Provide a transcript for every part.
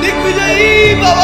ದಿಗ್ವಿಜಯೀ ಭವ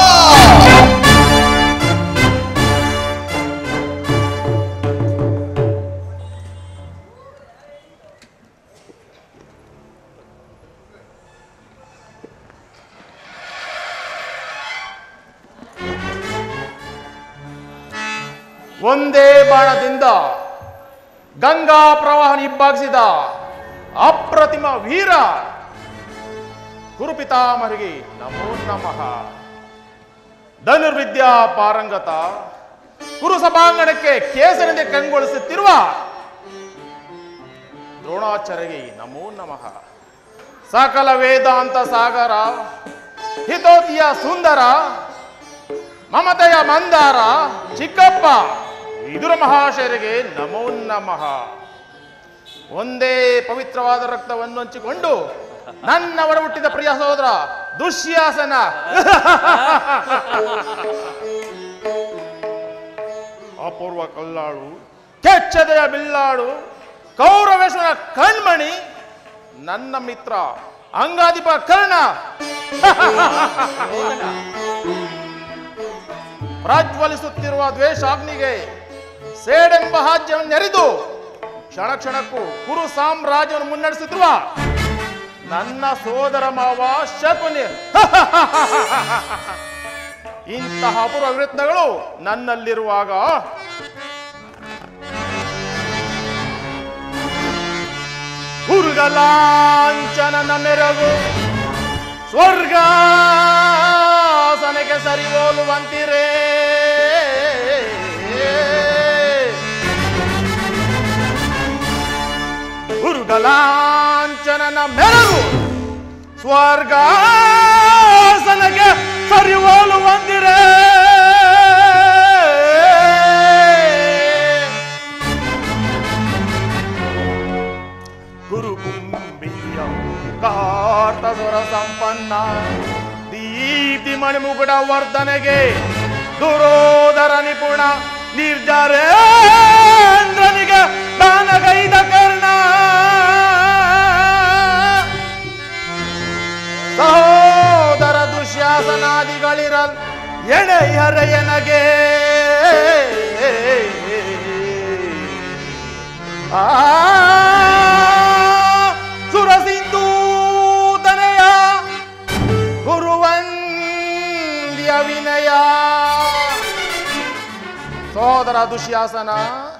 ಒಂದೇ ಬಾಣದಿಂದ ಗಂಗಾ ಪ್ರವಾಹ ಇಬ್ಬಾಗಿಸಿದ ಅಪ್ರತಿಮ ವೀರ ಕುರುಪಿತಾಮರಿಗೆ ನಮೋ ನಮಃ ಧನುರ್ವಿದ್ಯಾ ಪಾರಂಗತ ಕುರು ಸಭಾಂಗಣಕ್ಕೆ ಕೇಸರಿಂದ ಕಂಗೊಳಿಸುತ್ತಿರುವ ದ್ರೋಣಾಚಾರ್ಯಗೆ ನಮೋ ನಮಃ ಸಕಲ ವೇದಾಂತ ಸಾಗರ ಹಿತೋತಿಯ ಸುಂದರ ಮಮತೆಯ ಮಂದಾರ ಚಿಕ್ಕಪ್ಪ ವಿದುರ ಮಹಾಶಯರಿಗೆ ನಮೋ ನಮಃ ಒಂದೇ ಪವಿತ್ರವಾದ ರಕ್ತವನ್ನು ಹಂಚಿಕೊಂಡು ನನ್ನ ಒಡ ಹುಟ್ಟಿದ ಪ್ರಿಯ ಸಹೋದರ ದುಶ್ಯಾಸನ ಅಪೂರ್ವ ಕಲ್ಲಾಳು ಕೆಚ್ಚದೆಯ ಬಿಲ್ಲಾಳು ಕೌರವೇಶ್ವರ ಕಣ್ಮಣಿ ನನ್ನ ಮಿತ್ರ ಅಂಗಾಧಿಪ ಕರ್ಣ ಪ್ರಜ್ವಲಿಸುತ್ತಿರುವ ದ್ವೇಷಾಗ್ನಿಗೆ ಸೇಡೆಂಬ ಹಾಜ್ಯವನ್ನು ನೆರೆದು ಕ್ಷಣ ಕ್ಷಣಕ್ಕೂ ಕುರು ಸಾಮ್ರಾಜ್ಯವನ್ನು ಮುನ್ನಡೆಸುತ್ತಿರುವ ನನ್ನ ಸೋದರ ಮಾವ ಶಕುನಿ ಇಂತಹ ಅಪೂರ್ವ ವೃತ್ತಗಳು ನನ್ನಲ್ಲಿರುವಾಗ ಹುರುಗಲಾಂಚನನ ಮೆರಗು ಸ್ವರ್ಗಾಸನಕ್ಕೆ ಸರಿ ಹೋಲುವಂತಿರೇ ಹುರುಗಲಾಂಚನನ ಮೆರಗು ಸ್ವರ್ಗಾಸನಕ್ಕೆ ಸರಿ ಹೋಲುವಂತಿರೇ ಗುರು ಕುಂಬಿಯ ಕಾರ್ತಸ್ವರ ಸಂಪನ್ನ ದೀಪ್ತಿ ಮಣಿಮುಗುಡ ವರ್ಧನೆಗೆ ದುರೋದರ ನಿಪುಣ ನಿರ್ಜರೇಂದ್ರನಿಗೆ ದಾನಗೈದ ಕರ್ಣ ಸಹೋದರ ದುಶ್ಯಾಸನಾದಿಗಳಿರಲ್ ಎಣೆಯರೆಯನಗೆ ಆ ಸುರಸಿಂಧೂತನೆಯ ಗುರುವಂದ್ಯ ವಿನಯ ಸೋದರ ದುಶ್ಯಾಸನ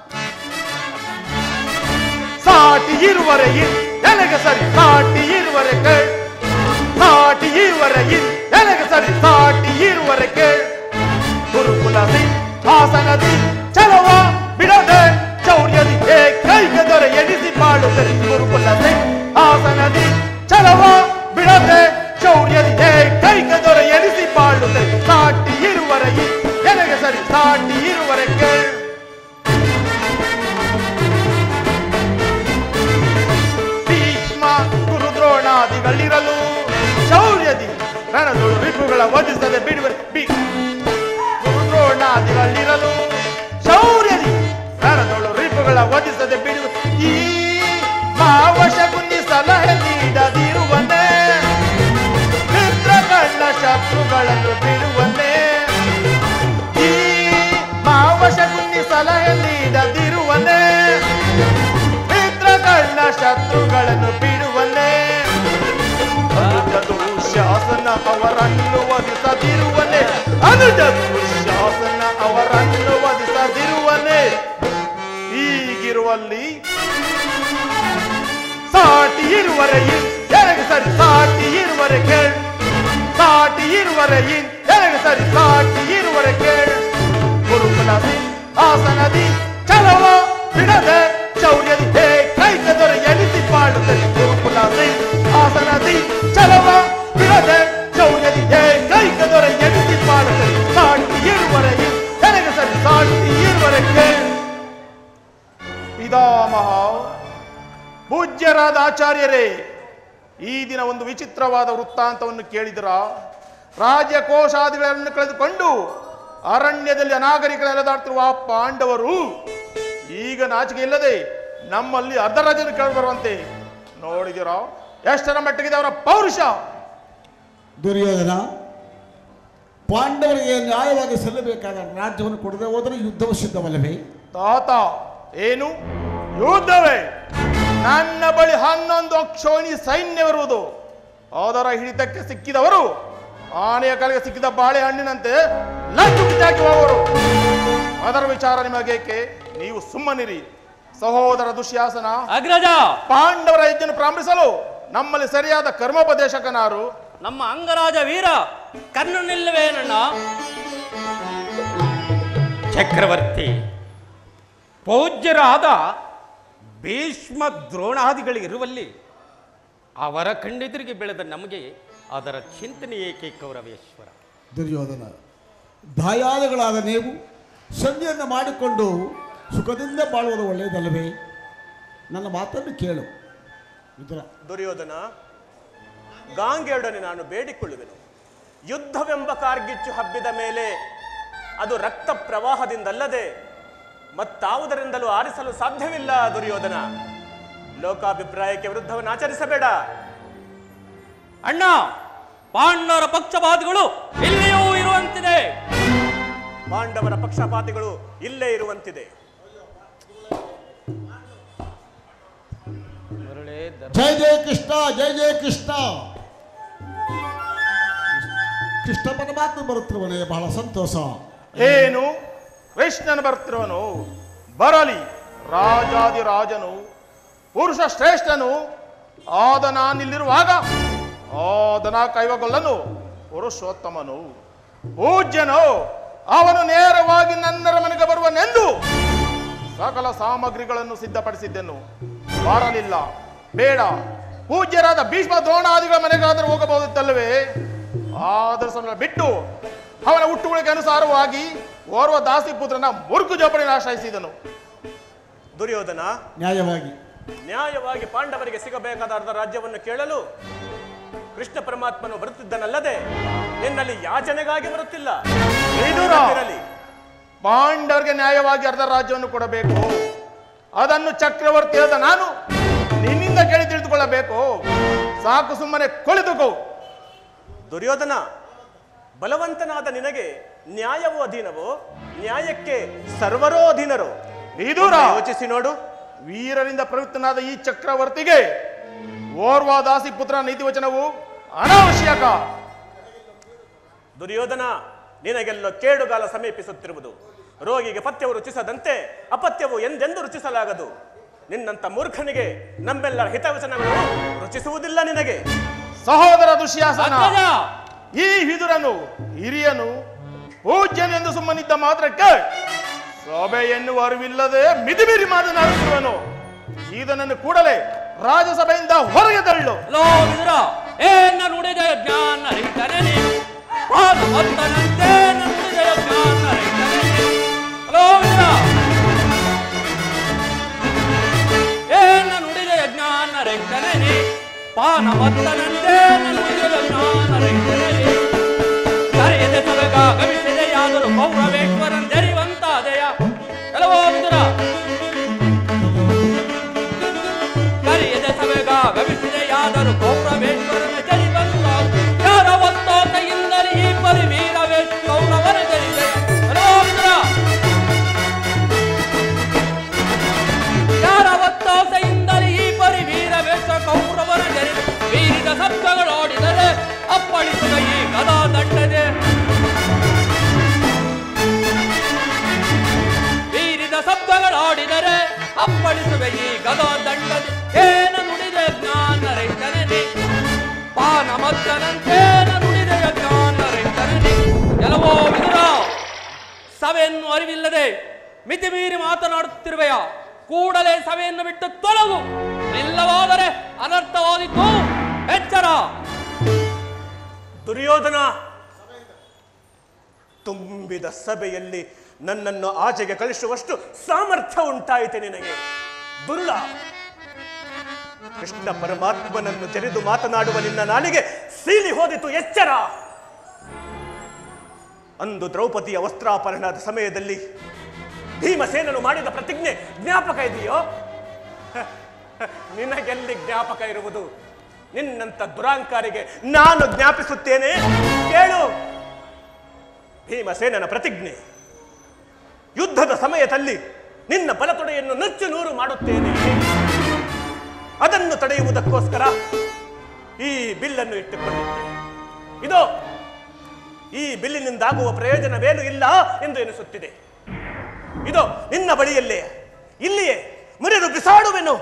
ಸಾಟಿ ಇರುವರೆ ಇನ್ ನನಗೆ ಸರಿ ಸಾಟಿ ಇರುವರೆ ಕೇಳ್ ಸಾಟಿ ಇರುವರೆ ಇನ್ ನನಗೆ ಸರಿ ಸಾಟಿ ಇರುವರೆ ಕೇಳ್ ಗುರುಕುಲದಿ ಹಾಸನದಿ ಚಲವ ಬಿಡದೆ ಚೌರ್ಯದಿ ಹೇ ಕೈಗೆ ದೊರೆ ಎನಿಸಿ ಬಾಳುತ್ತದೆ ಗುರುಕುಲದಿ ಹಾಸನದಿ ಚಲವ ಬಿಡದೆ ಚೌರ್ಯದಿ ಹೇ ಕೈಗೆ ದೊರೆ ಎನಿಸಿ ಬಾಳುತ್ತದೆ ಸಾಟಿ ಇರುವರೆ ಇನ್ ನನಗೆ ಸರಿ ಸಾಟಿ ಇರುವರೆ ಕೇಳ್ ಭೀಷ್ಮ ಗುರುದ್ರೋಣಾದಿಗಳಿರಲು ಶೌರ್ಯದಿ ರಣದೊಳು ರಿಪುಗಳ ವಧಿಸದೆ ಬಿಡುವ ಬಿ ಗುರುದ್ರೋಣಾದಿಗಳಿರಲು ಶೌರ್ಯದಿ ರಣದೊಳು ರಿಪುಗಳ ವಧಿಸದೆ ಬಿಡುವ ಈ ಮಾವಶ ಕುಂದಿ ಸಲಹೆ ನೀಡದಿರುವನೇ ಮಿತ್ರಗಳ ಶತ್ರುಗಳನ್ನು ಬಿಡುವನೇ ಈ ಮಾವಶ ಕುಂದಿ ಸಲಹೆ ನೀಡದಿರುವನೇ ಮಿತ್ರಗಳ ಶತ್ರುಗಳನ್ನು ಬಿಡುವನೇ ಅನುಜ ದುಶ್ಯಾಸನ ಅವರನ್ನು ವಧಿಸದಿರುವನೇ ಅನುಜ ದುಶ್ಯಾಸನ ಅವರನ್ನು ವಧಿಸದಿರುವನೇ ಹೀಗಿರುವಲ್ಲಿ ಸಾಟಿ ಇರುವರೆ ಇನ್ ಎನಗೆ ಸರಿ ಸಾಟಿ ಇರುವರೆ ಕೇಳ್ ಸಾಟಿ ಇರುವರೆ ಇನ್ ಎನಗೆ ಸರಿ ಸಾಟಿ ಇರುವರೆ ಕೇಳ್ ಗುರುಕುಲದಿ ಆಸನದಿ ಚಲವ ಬಿಡದೆ ಚೌರ್ಯದಿ ಹೇ ಕೈಕ ದೊರೆ ಎನಿಸಿ ಪಾಡುತ್ತದೆ ಗುರುಕುಲದಿ ಆಸನದಿ ಚಲವ ಬಿಡದೆ ಚೌರ್ಯದಿ ಹೇ ಕೈಕ ದೊರೆ ಎನಿಸಿ ಪಾಡುತ್ತದೆ ಸಾಟಿ ಇರುವರೆ ಇನ್ ಎನಗೆ ಸರಿ ಸಾಟಿ ಇರುವರೆ ಕೇಳ್ ಪಿತಾಮಹ ಪೂಜ್ಯರಾದ ಆಚಾರ್ಯರೇ ಈ ದಿನ ಒಂದು ವಿಚಿತ್ರವಾದ ವೃತ್ತಾಂತವನ್ನು ಕೇಳಿದರ ರಾಜ್ಯಕೋಶಾದಿಗಳನ್ನು ಕಳೆದುಕೊಂಡು ಅರಣ್ಯದಲ್ಲಿ ಅನಾಗರಿಕರೆಲ್ಲದಾಡ್ತಿರುವ ಆ ಪಾಂಡವರು ಈಗ ನಾಚಿಕೆ ಇಲ್ಲದೆ ನಮ್ಮಲ್ಲಿ ಅರ್ಧ ರಾಜ್ಯದ ಕೇಳಿ ಬರುವಂತೆ ನೋಡಿದಿರ ಎಷ್ಟರ ಮಟ್ಟಿಗೆ ಅವರ ಪೌರುಷ ದುರ್ಯೋಧನ ಪಾಂಡವರಿಗೆ ನ್ಯಾಯವಾಗಿ ಸಲ್ಲಬೇಕಾದ ರಾಜ್ಯವನ್ನು ಕೊಡದೆ ಹೋದರೆ ಯುದ್ಧವು ಸಿದ್ಧವಲ್ಲವೇ ತಾತ ಏನು ಯುದ್ಧವೇ ನನ್ನ ಬಳಿ ಹನ್ನೊಂದು ಅಕ್ಷೋಣಿ ಸೈನ್ಯವಿರುವುದು ಅದರ ಹಿಡಿತಕ್ಕೆ ಸಿಕ್ಕಿದವರು ಆನೆಯ ಕಲೆಗೆ ಸಿಕ್ಕಿದ ಬಾಳೆಹಣ್ಣಿನಂತೆ ಲಟ್ಟು ಬಿದ್ದಾಕಿ ಹೋಗುವರು ಅದರ ವಿಚಾರ ನಿಮಗೇಕೆ ನೀವು ಸುಮ್ಮನಿರಿ ಸಹೋದರ ದುಶ್ಯಾಸನ ಅಗ್ರಜ ಪಾಂಡವರ ಹೆಜ್ಜೆಯನ್ನು ಪ್ರಾರಂಭಿಸಲು ನಮ್ಮಲ್ಲಿ ಸರಿಯಾದ ಕರ್ಮೋಪದೇಶಕನಾರು ನಮ್ಮ ಅಂಗರಾಜ ವೀರ ಕರ್ಣನಿಲ್ಲವೇನಣ್ಣ ಚಕ್ರವರ್ತಿ ಪೂಜ್ಯರಾದ ಭೀಷ್ಮ ದ್ರೋಣಾದಿಗಳಿರುವಲ್ಲಿ ಅವರ ಕಣ್ಣೆದುರಿಗೆ ಬೆಳೆದ ನಮಗೆ ಅದರ ಚಿಂತನೆ ಏಕೆ ಕೌರವೇಶ್ವರ ದುರ್ಯೋಧನ ದಾಯಾದಿಗಳಾದ ನೀವು ಸಂಧಿಯನ್ನು ಮಾಡಿಕೊಂಡು ಸುಖದಿಂದ ಬಾಳುವುದು ಒಳ್ಳೆಯದಲ್ಲವೇ ನನ್ನ ಮಾತನ್ನು ಕೇಳು ಇದರ ದುರ್ಯೋಧನ ಗಾಂಗೆಯೊಡನೆ ನಾನು ಬೇಡಿಕೊಳ್ಳುವೆನು ಯುದ್ಧವೆಂಬ ಕಾರ್ಗಿಚ್ಚು ಹಬ್ಬಿದ ಮೇಲೆ ಅದು ರಕ್ತ ಪ್ರವಾಹದಿಂದಲ್ಲದೆ ಮತ್ತಾವುದರಿಂದಲೂ ಆರಿಸಲು ಸಾಧ್ಯವಿಲ್ಲ ದುರ್ಯೋಧನ ಲೋಕಾಭಿಪ್ರಾಯಕ್ಕೆ ವಿರುದ್ಧವನ್ನು ಆಚರಿಸಬೇಡ ಅಣ್ಣ ಪಾಂಡವರ ಪಕ್ಷಪಾತಿಗಳು ಇಲ್ಲಿಯೂ ಇರುವಂತಿದೆ ಪಾಂಡವರ ಪಕ್ಷಪಾತಿಗಳು ಇಲ್ಲೇ ಇರುವಂತಿದೆ ಜಯ ಜಯ ಕೃಷ್ಣ ಜಯ ಜಯ ಕೃಷ್ಣ ಕೃಷ್ಣ ಪರಮಾತ್ಮ ಬರುತ್ತಿರುವನೇ ಬಹಳ ಸಂತೋಷ ಏನು ಕೃಷ್ಣನ ಬರ್ತಿರುವನು ಬರಲಿ ರಾಜಾದಿ ರಾಜನು ಪುರುಷ ಶ್ರೇಷ್ಠನು ಆದ ನಾನಿಲ್ಲಿರುವಾಗ ಆದನ ಕೈವಗೊಳ್ಳನು ಪುರುಷೋತ್ತಮನು ಪೂಜ್ಯನು ಅವನು ನೇರವಾಗಿ ನನ್ನರ ಮನೆಗೆ ಬರುವನೆಂದು ಸಕಲ ಸಾಮಗ್ರಿಗಳನ್ನು ಸಿದ್ಧಪಡಿಸಿದ್ದೆನು ಬರಲಿಲ್ಲ ಬೇಡ ಪೂಜ್ಯರಾದ ಭೀಷ್ಮ ದ್ರೋಣಾದಿಗಳ ಮನೆಗಾದರೂ ಹೋಗಬಹುದಿತ್ತಲ್ಲವೇ ಆದರೂ ಸಮಯ ಬಿಟ್ಟು ಅವನ ಹುಟ್ಟುಗಳಿಗೆ ಅನುಸಾರವಾಗಿ ಓರ್ವ ದಾಸಿ ಪುತ್ರನ ಮುರುಕು ಜೋಪಡಿ ಆಶ್ರಯಿಸಿದನು ದುರ್ಯೋಧನ ನ್ಯಾಯವಾಗಿ ನ್ಯಾಯವಾಗಿ ಪಾಂಡವರಿಗೆ ಸಿಗಬೇಕಾದ ಅರ್ಧ ರಾಜ್ಯವನ್ನು ಕೇಳಲು ಕೃಷ್ಣ ಪರಮಾತ್ಮನು ಬರುತ್ತಿದ್ದನಲ್ಲದೆ ನಿನ್ನಲ್ಲಿ ಯಾಚನೆಗಾಗಿ ಬರುತ್ತಿಲ್ಲ ವಿದುರ. ಇರಲಿ ಪಾಂಡವರಿಗೆ ನ್ಯಾಯವಾಗಿ ಅರ್ಧ ರಾಜ್ಯವನ್ನು ಕೊಡಬೇಕು ಅದನ್ನು ಚಕ್ರವರ್ತಿಯಾದ ನಾನು ನಿನ್ನಿಂದ ಕೇಳಿ ತಿಳಿದುಕೊಳ್ಳಬೇಕು ಸಾಕು ಸುಮ್ಮನೆ ಕುಳಿತುಕೋ ದುರ್ಯೋಧನ ಬಲವಂತನಾದ ನಿನಗೆ ನ್ಯಾಯವೋ ಅಧೀನವೋ ನ್ಯಾಯಕ್ಕೆ ಸರ್ವರೋ ಅಧೀನರೋ ವಿದುರ. ಒಮ್ಮೆ ಯೋಚಿಸಿ ನೋಡು ವೀರರಿಂದ ಪ್ರವೃತ್ತನಾದ ಈ ಚಕ್ರವರ್ತಿಗೆ ಓರ್ವ ದಾಸಿ ಪುತ್ರ ನೀತಿವಚನವು ಅನಾವಶ್ಯಕ ದುರ್ಯೋಧನ ನಿನಗೆಲ್ಲೋ ಕೇಡುಗಾಲ ಸಮೀಪಿಸುತ್ತಿರುವುದು ರೋಗಿಗೆ ಪಥ್ಯವು ರುಚಿಸದಂತೆ ಅಪತ್ಯವು ಎಂದೆಂದು ರುಚಿಸಲಾಗದು ನಿನ್ನಂತ ಮೂರ್ಖನಿಗೆ ನಮ್ಮೆಲ್ಲರ ಹಿತವಚನಗಳು ರುಚಿಸುವುದಿಲ್ಲ ನಿನಗೆ ಸಹೋದರ ದುಶ್ಯಾಸನ ಅಗ್ರಜ ಈ ವಿದುರನು ಹಿರಿಯನು ಪೂಜ್ಯನು ಎಂದು ಸುಮ್ಮನಿದ್ದ ಮಾತ್ರಕ್ಕೆ ಸಭೆ ಎನ್ನುವ ಅರಿವಿಲ್ಲದೆ ಮಿತಿಮೀರಿ ಮಾತನಾಡುತ್ತಿರುವನು ಈತನನ್ನು ಕೂಡಲೇ ರಾಜಸಭೆಯಿಂದ ಹೊರಗೆ ತಳ್ಳು ಲೋ ವಿದುರ ಏನ ನುಡಿದ ಜ್ಞಾನ ರೈತನೇ ಪಾದವಂತನಂತೆ ನುಡಿದ ಜ್ಞಾನ ರೈತನೇ ಲೋ ವಿದುರ ಏನ ನುಡಿದ ಜ್ಞಾನ ರೈತನೇ ಪಾನವಂತನಂತೆ ನುಡಿದ ಜ್ಞಾನ ರೈತನೇ ಕರೆಯದೆ ಸೊರಗ ಗಮಿಸಿದೆಯಾದರೂ ಕೌರವೇಶ್ವರನ್ ಜರಿವಂತಾದೆಯ ಕೆಲವೋ ವಿದುರ ಕರೆಯದೆ ಸವೆಗ ಗಮಿಸಿದೆಯಾದರೂ ಕೌರವೇಶ್ವರನ ಜರಿ ಬಂದ ಯಾರ ಒತ್ತೋಟೆಯಿಂದಲೇ ಈ ಪರಿ ವೀರವೇಶ್ ಕೌರವನ ಜರಿದೆ ಯಾರ ಒತ್ತೋಟೆಯಿಂದಲೇ ಈ ಪರಿ ವೀರವೇಶ ಕೌರವನ ಜರಿ ವೀರಿದ ಶಬ್ದಗಳೋಡಿದರೆ ಅಪ್ಪಳಿಸುವ ಈ ಗದಾ ದಂಡದೆ ಬೀರಿದ ಶಬ್ದಗಳಾಡಿದರೆ ಅಪ್ಪಳಿಸುವೆ ಈ ಗದಾ ದಂಡದೆ ಏನ ನುಡಿದೆ ಜ್ಞಾನ ರೈತನೇ ಪಾನ ಮತ್ತನಂತೇನ ನುಡಿದೆ ಜ್ಞಾನ ರೈತನೇ ಕೆಲವೋ ವಿದುರ ಸಭೆಯನ್ನು ಅರಿವಿಲ್ಲದೆ ಮಿತಿ ಮೀರಿ ಮಾತನಾಡುತ್ತಿರುವೆಯ ಕೂಡಲೇ ಸಭೆಯನ್ನು ಬಿಟ್ಟು ತೊಲಗು ಇಲ್ಲವಾದರೆ ಅನರ್ಥವಾದಿತ್ತು ಎಚ್ಚರ ದುರ್ಯೋಧನ ತುಂಬಿದ ಸಭೆಯಲ್ಲಿ ನನ್ನನ್ನು ಆಚೆಗೆ ಕಳಿಸುವಷ್ಟು ಸಾಮರ್ಥ್ಯ ಉಂಟಾಯಿತೆ ನಿನಗೆ ದುರುಳ ಕೃಷ್ಣ ಪರಮಾತ್ಮನನ್ನು ಜರಿದು ಮಾತನಾಡುವ ನಿನ್ನ ನಾಲಿಗೆ ಸೀಲಿ ಹೋದಿತು ಎಚ್ಚರ ಅಂದು ದ್ರೌಪದಿಯ ವಸ್ತ್ರಾಪರಣದ ಸಮಯದಲ್ಲಿ ಭೀಮಸೇನನು ಮಾಡಿದ ಪ್ರತಿಜ್ಞೆ ಜ್ಞಾಪಕ ಇದೆಯೋ ನಿನಗೆಲ್ಲಿ ಜ್ಞಾಪಕ ಇರುವುದು ನಿನ್ನಂತ ದುರಾಂಕಾರಿಗೆ ನಾನು ಜ್ಞಾಪಿಸುತ್ತೇನೆ ಕೇಳು ಭೀಮಸೇನನ ಪ್ರತಿಜ್ಞೆ ಯುದ್ಧದ ಸಮಯದಲ್ಲಿ ನಿನ್ನ ಬಲತೊಡೆಯನ್ನು ನುಚ್ಚು ನೂರು ಮಾಡುತ್ತೇನೆ ಅದನ್ನು ತಡೆಯುವುದಕ್ಕೋಸ್ಕರ ಈ ಬಿಲ್ಲನ್ನು ಇಟ್ಟುಕೊಂಡಿದ್ದೆ ಇದು ಈ ಬಿಲ್ಲಿನಿಂದಾಗುವ ಪ್ರಯೋಜನವೇನು ಇಲ್ಲ ಎಂದು ಎನಿಸುತ್ತಿದೆ ಇದು ನಿನ್ನ ಬಳಿಯಲ್ಲೇ ಇಲ್ಲಿಯೇ ಮುರಿದು ಬಿಸಾಡುವೆನು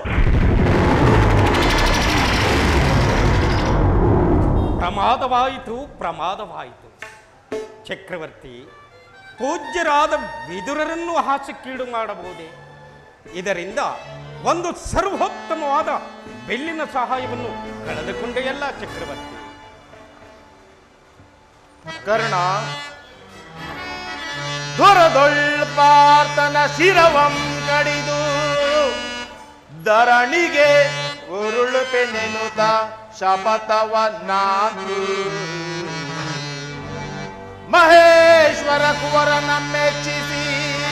ಪ್ರಮಾದವಾಯಿತು ಪ್ರಮಾದವಾಯಿತು ಚಕ್ರವರ್ತಿ ಪೂಜ್ಯರಾದ ವಿದುರರನ್ನು ಹಾಸ್ಯಕ್ಕೀಡು ಮಾಡಬಹುದೇ ಇದರಿಂದ ಒಂದು ಸರ್ವೋತ್ತಮವಾದ ಬೆಳ್ಳಿನ ಸಹಾಯವನ್ನು ಕಳೆದುಕೊಂಡೆಯಲ್ಲ ಚಕ್ರವರ್ತಿ ಕರ್ಣ ದುರದೊಳ್ಪಾರ್ತನ ಶಿರವಂ ಕಡಿದು ಧರಣಿಗೆ ಉರುಳು ಪೆನೆನುತ ಶಪಥವನ್ನಾಕು ಮಹೇಶ್ವರ ಕುವರನ ಮೆಚ್ಚಿಸಿ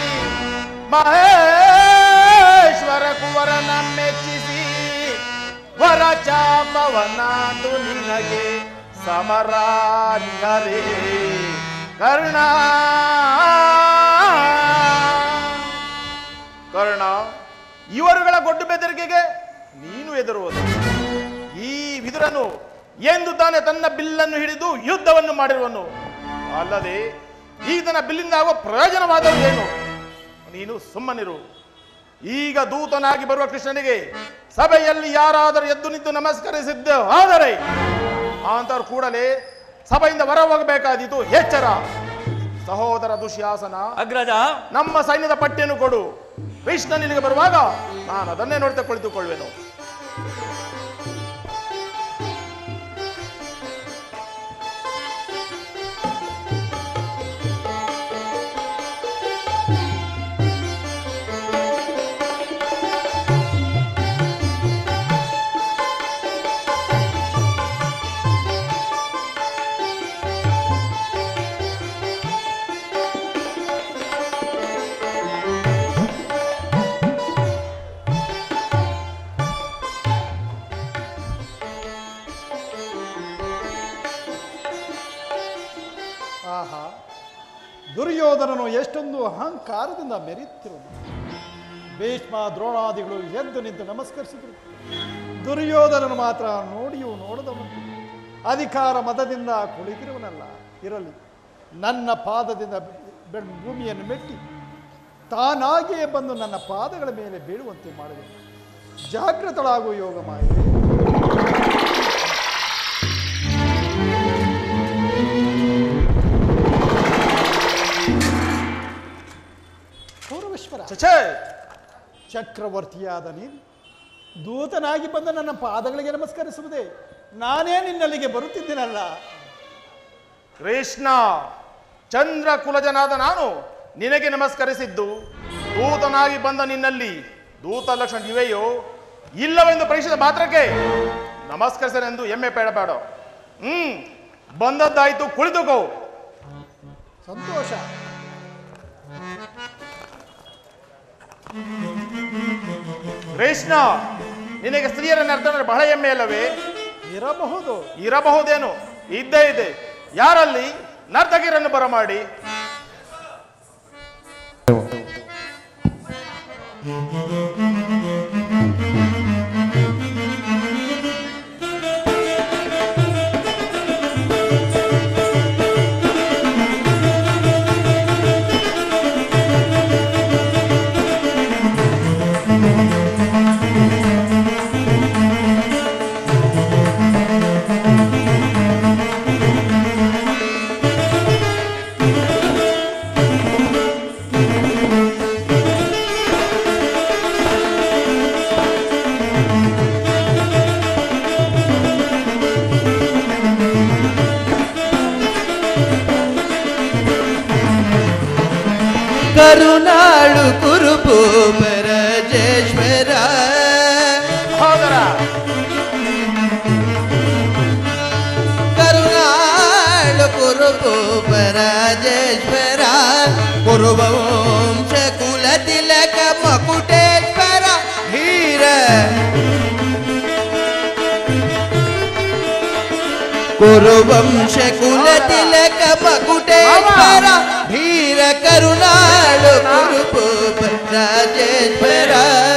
ಮಹೇಶ್ವರ ಕುವರನ ಮೆಚ್ಚಿಸಿ ವರ ಚಾಪವನಾದು ನಿನಗೆ ಸಮರಾರಿಗರೇ ಕರ್ಣ ಕರ್ಣ ಇವರುಗಳ ಗೊಡ್ಡು ಬೆದರಿಕೆಗೆ ನೀನು ಎದುರುವುದು ಈ ವಿದುರನು ಎಂದು ತಾನೇ ತನ್ನ ಬಿಲ್ಲನ್ನು ಹಿಡಿದು ಯುದ್ಧವನ್ನು ಮಾಡಿರುವನು ಅಲ್ಲದೆ ಈತನ ಬಿಲ್ಲಿಂದ ಆಗುವ ಪ್ರಯೋಜನವಾದವು ಏನು ನೀನು ಸುಮ್ಮನಿರು ಈಗ ದೂತನಾಗಿ ಬರುವ ಕೃಷ್ಣನಿಗೆ ಸಭೆಯಲ್ಲಿ ಯಾರಾದರೂ ಎದ್ದು ನಿಂತು ನಮಸ್ಕರಿಸಿದ್ದ ಆದರೆ ಅಂತವ್ರು ಕೂಡಲೇ ಸಭೆಯಿಂದ ಹೊರ ಹೋಗಬೇಕಾದೀತು ಎಚ್ಚರ ಸಹೋದರ ದುಶ್ಯಾಸನ ಅಗ್ರಜ ನಮ್ಮ ಸೈನ್ಯದ ಪಟ್ಟಿಯನ್ನು ಕೊಡು ಕೃಷ್ಣ ನಿನಗೆ ಬರುವಾಗ ನಾನು ಅದನ್ನೇ ನೋಡ್ತಾ ಕುಳಿತುಕೊಳ್ಳುವೆನು ಆಹಾ ದುರ್ಯೋಧನನು ಎಷ್ಟೊಂದು ಅಹಂಕಾರದಿಂದ ಮೆರೆಯುತ್ತಿರುವನು ಭೀಷ್ಮ ದ್ರೋಣಾದಿಗಳು ಎದ್ದು ನಿಂತು ನಮಸ್ಕರಿಸಿದರು ದುರ್ಯೋಧನನು ಮಾತ್ರ ನೋಡಿಯೂ ನೋಡದವನು ಅಧಿಕಾರ ಮತದಿಂದ ಕುಳಿತಿರುವನಲ್ಲ ಇರಲಿ ನನ್ನ ಪಾದದಿಂದ ಬೆ- ಭೂಮಿಯನ್ನು ಮೆಟ್ಟಿ ತಾನಾಗಿಯೇ ಬಂದು ನನ್ನ ಪಾದಗಳ ಮೇಲೆ ಬೀಳುವಂತೆ ಮಾಡುವೆ ಜಾಗೃತಳಾಗುವ ಯೋಗ ಮಾಯೆ ಗೌರವೇಶ್ವರ ಚಚೆ ಚಕ್ರವರ್ತಿಯಾದ ನೀನು ದೂತನಾಗಿ ಬಂದ ನನ್ನ ಪಾದಗಳಿಗೆ ನಮಸ್ಕರಿಸುವುದೇ ನಾನೇ ನಿನ್ನಲ್ಲಿಗೆ ಬರುತ್ತಿದ್ದೇನಲ್ಲ ಕೃಷ್ಣ ಚಂದ್ರ ಕುಲಜನಾದ ನಾನು ನಿನಗೆ ನಮಸ್ಕರಿಸಿದ್ದು ದೂತನಾಗಿ ಬಂದ ನಿನ್ನಲ್ಲಿ ದೂತ ಲಕ್ಷಣ ಇವೆಯೋ ಇಲ್ಲವೆಂದು ಪರೀಕ್ಷಿಸಿದ ಮಾತ್ರಕ್ಕೆ ನಮಸ್ಕರಿಸನೆಂದು ಹೆಮ್ಮೆ ಬೇಡಬೇಡ ಹ್ಮ್ ಬಂದದ್ದಾಯ್ತು ಕುಳಿತುಕೋ ಸಂತೋಷ ಕೃಷ್ಣ ನಿನಗೆ ಸ್ತ್ರೀಯರ ನರ್ತನ ಬಹಳ ಹೆಮ್ಮೆ ಅಲ್ಲವೇ ಇರಬಹುದು ಇರಬಹುದೇನು ಇದ್ದೇ ಇದೆ ಯಾರಲ್ಲಿ ನರ್ತಕಿರನ್ನು ಬರಮಾಡಿ ಕರುನಾಳು ಕುರುಭೂಪರ ಜೇಶ್ವರ ಸಹೋದರ ಕರುನಾಳು ಕುರುಭೂಪರ ಜೇಶ್ವರ ಕುರುವಂಶ ಕುಲ ತಿಲಕ ಮಕುಟೇಶ್ವರ ಧೀರ ಕುರುವಂಶ ಕುಲ ತಿಲಕ ಮಕುಟೇಶ್ವರ ಕರುಣಾಳು ಕುರುಪೂಪ ರಾಜೇಶ್ವರ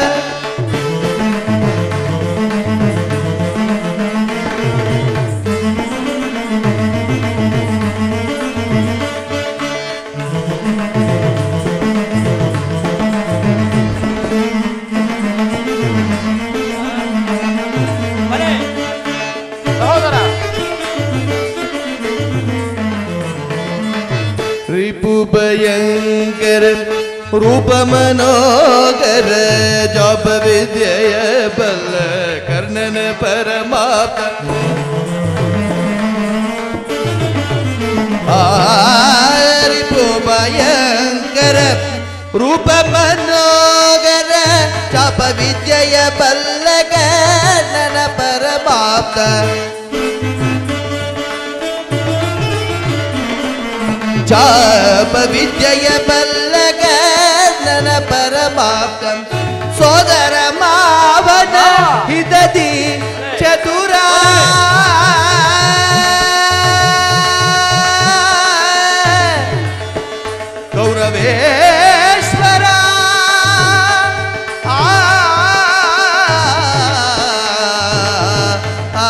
ಮನೆ ಸಹೋದರ ರಿಪು ಭಯಂಕರ ರೂಪ ಮನೋಗರ ಜಾಪ ವಿದ್ಯೆಯ ಬಲ್ಲ ಕರ್ಣನ ಪರಮಾಪ ರಿಪು ಭಯಂಕರ ರೂಪ ಮನೋಗರ ಜಾಪ ವಿದ್ಯೆಯ ಬಲ್ಲ ಕರ್ಣನ ಪರಮಾಪ್ತ ಜಾಪ ವಿದ್ಯೆಯ ಬಲ್ಲಗ ನನ್ನ ಪರಮಾಪ್ತಂ ಸೋದರ ಮಾವನ ಹಿತದಿ ಚತುರ ಗೌರವೇಶ್ವರ ಆ ಆ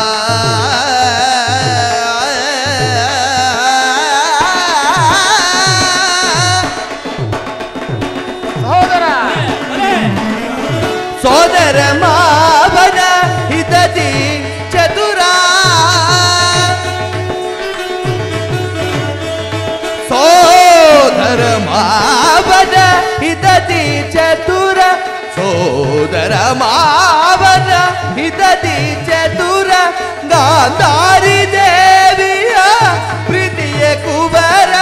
ಸಹೋದರ ಮನೆ ಸೋದರ ಮಾವನ ಹಿತದಿ ಚತುರ ಸೋದರ ಮಾವನ ಹಿತದಿ ಚತುರ ಸೋದರ ಮಾವನ ಹಿತದಿ ಚತುರ ಗಾಂಧಾರಿ ದೇವಿಯ ಪ್ರೀತಿಯ ಕುವರ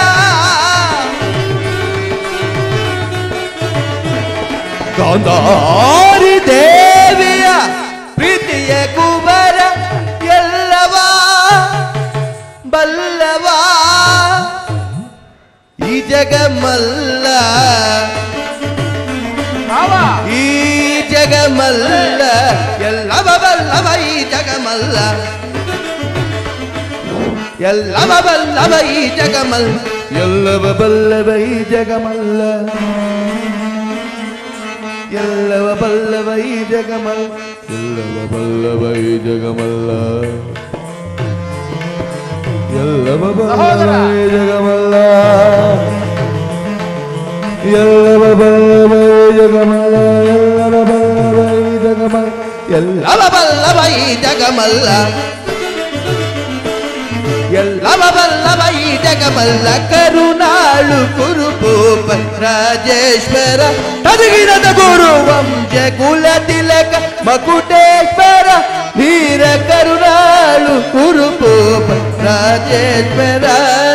ಗಾಂಧಾರಿ ದೇವಿಯ ಪ್ರೀತಿಯ ಕುಬರ ಎಲ್ಲವ ಬಲ್ಲವ ಈ ಜಗಮಲ್ಲ ಮಾವ ಈ ಜಗಮಲ್ಲ ಎಲ್ಲವ ಬಲ್ಲವ ಈ ಜಗಮಲ್ಲ ಎಲ್ಲವ ಬಲ್ಲವ ಈ ಜಗಮಲ್ಲ ಎಲ್ಲವ ಬಲ್ಲವ ಈ ಜಗಮಲ್ಲ ಎಲ್ಲವ ಬಲ್ಲವ ಈ ಜಗಮಲ್ಲ ಎಲ್ಲವ ಬಲ್ಲವ ಈ ಜಗಮಲ್ಲ ಎಲ್ಲವ ಬಲ್ಲವ ಈ ಜಗಮಲ್ಲ ಎಲ್ಲವ ಬಲ್ಲವ ಈ ಜಗಮಲ್ಲ ಎಲ್ಲವ ಬಲ್ಲವ ಈ ಜಗಮಲ್ಲ ಎಲ್ಲವ ಬಲ್ಲವ ಈ ಜಗಮಲ್ಲ ಎಲ್ಲವ ಬಲ್ಲವ ಈ ಜಗಮಲ್ಲ ಕರುಣಾಳು ಕುರುಪೂಪ ರಾಜೇಶ್ವರ ತದಗಿರದ ಗುರು ವಂಶ ಕುಲ ತಿಲಕ ಮಕುಟೇಶ್ವರ ವೀರ ಕರುಣಾಳು ಕುರುಪೂಪ ರಾಜೇಶ್ವರ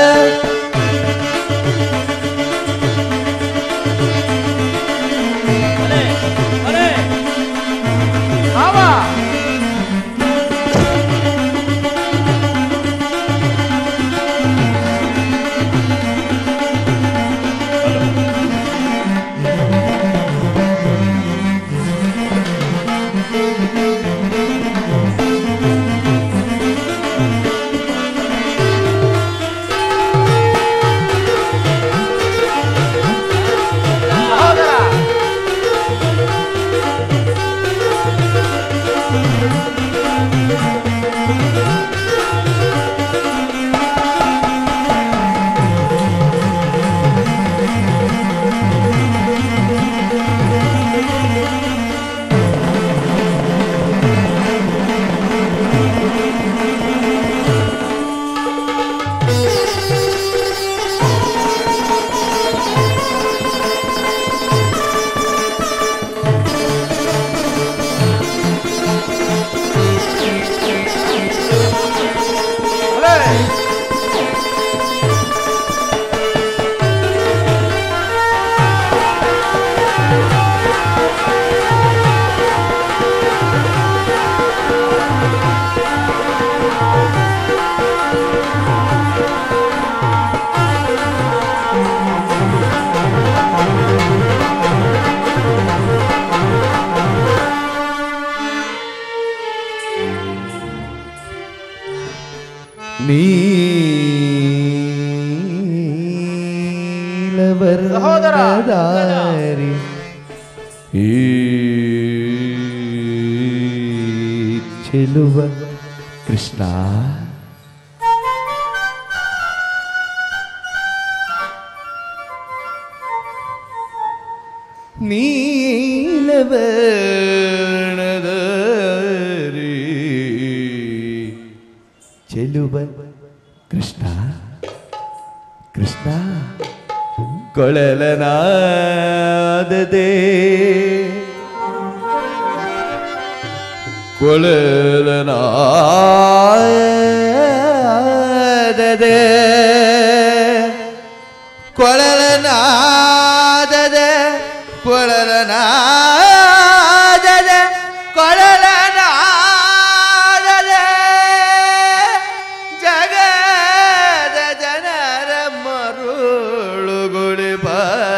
ಮನೆ ಮನೆ ಮಾವ ನೀಲವರ್ಣದಾರಿ ಈ ಚೆಲುವ ಕೃಷ್ಣ ನೀಲವರ್ಣದಾರಿ ಚೆಲುವ ಕೃಷ್ಣ ಕೃಷ್ಣ ಕೊಳಲನಾದದೆ ಕೊಳಲನಾದದೆ ಕೊಳಲನಾದದೆ ಕೊಳಲನಾದದೆ ಕೊಳಲನಾದದೆ ಜಗದ ಜನರ ಮರುಳುಗುಳಿಬ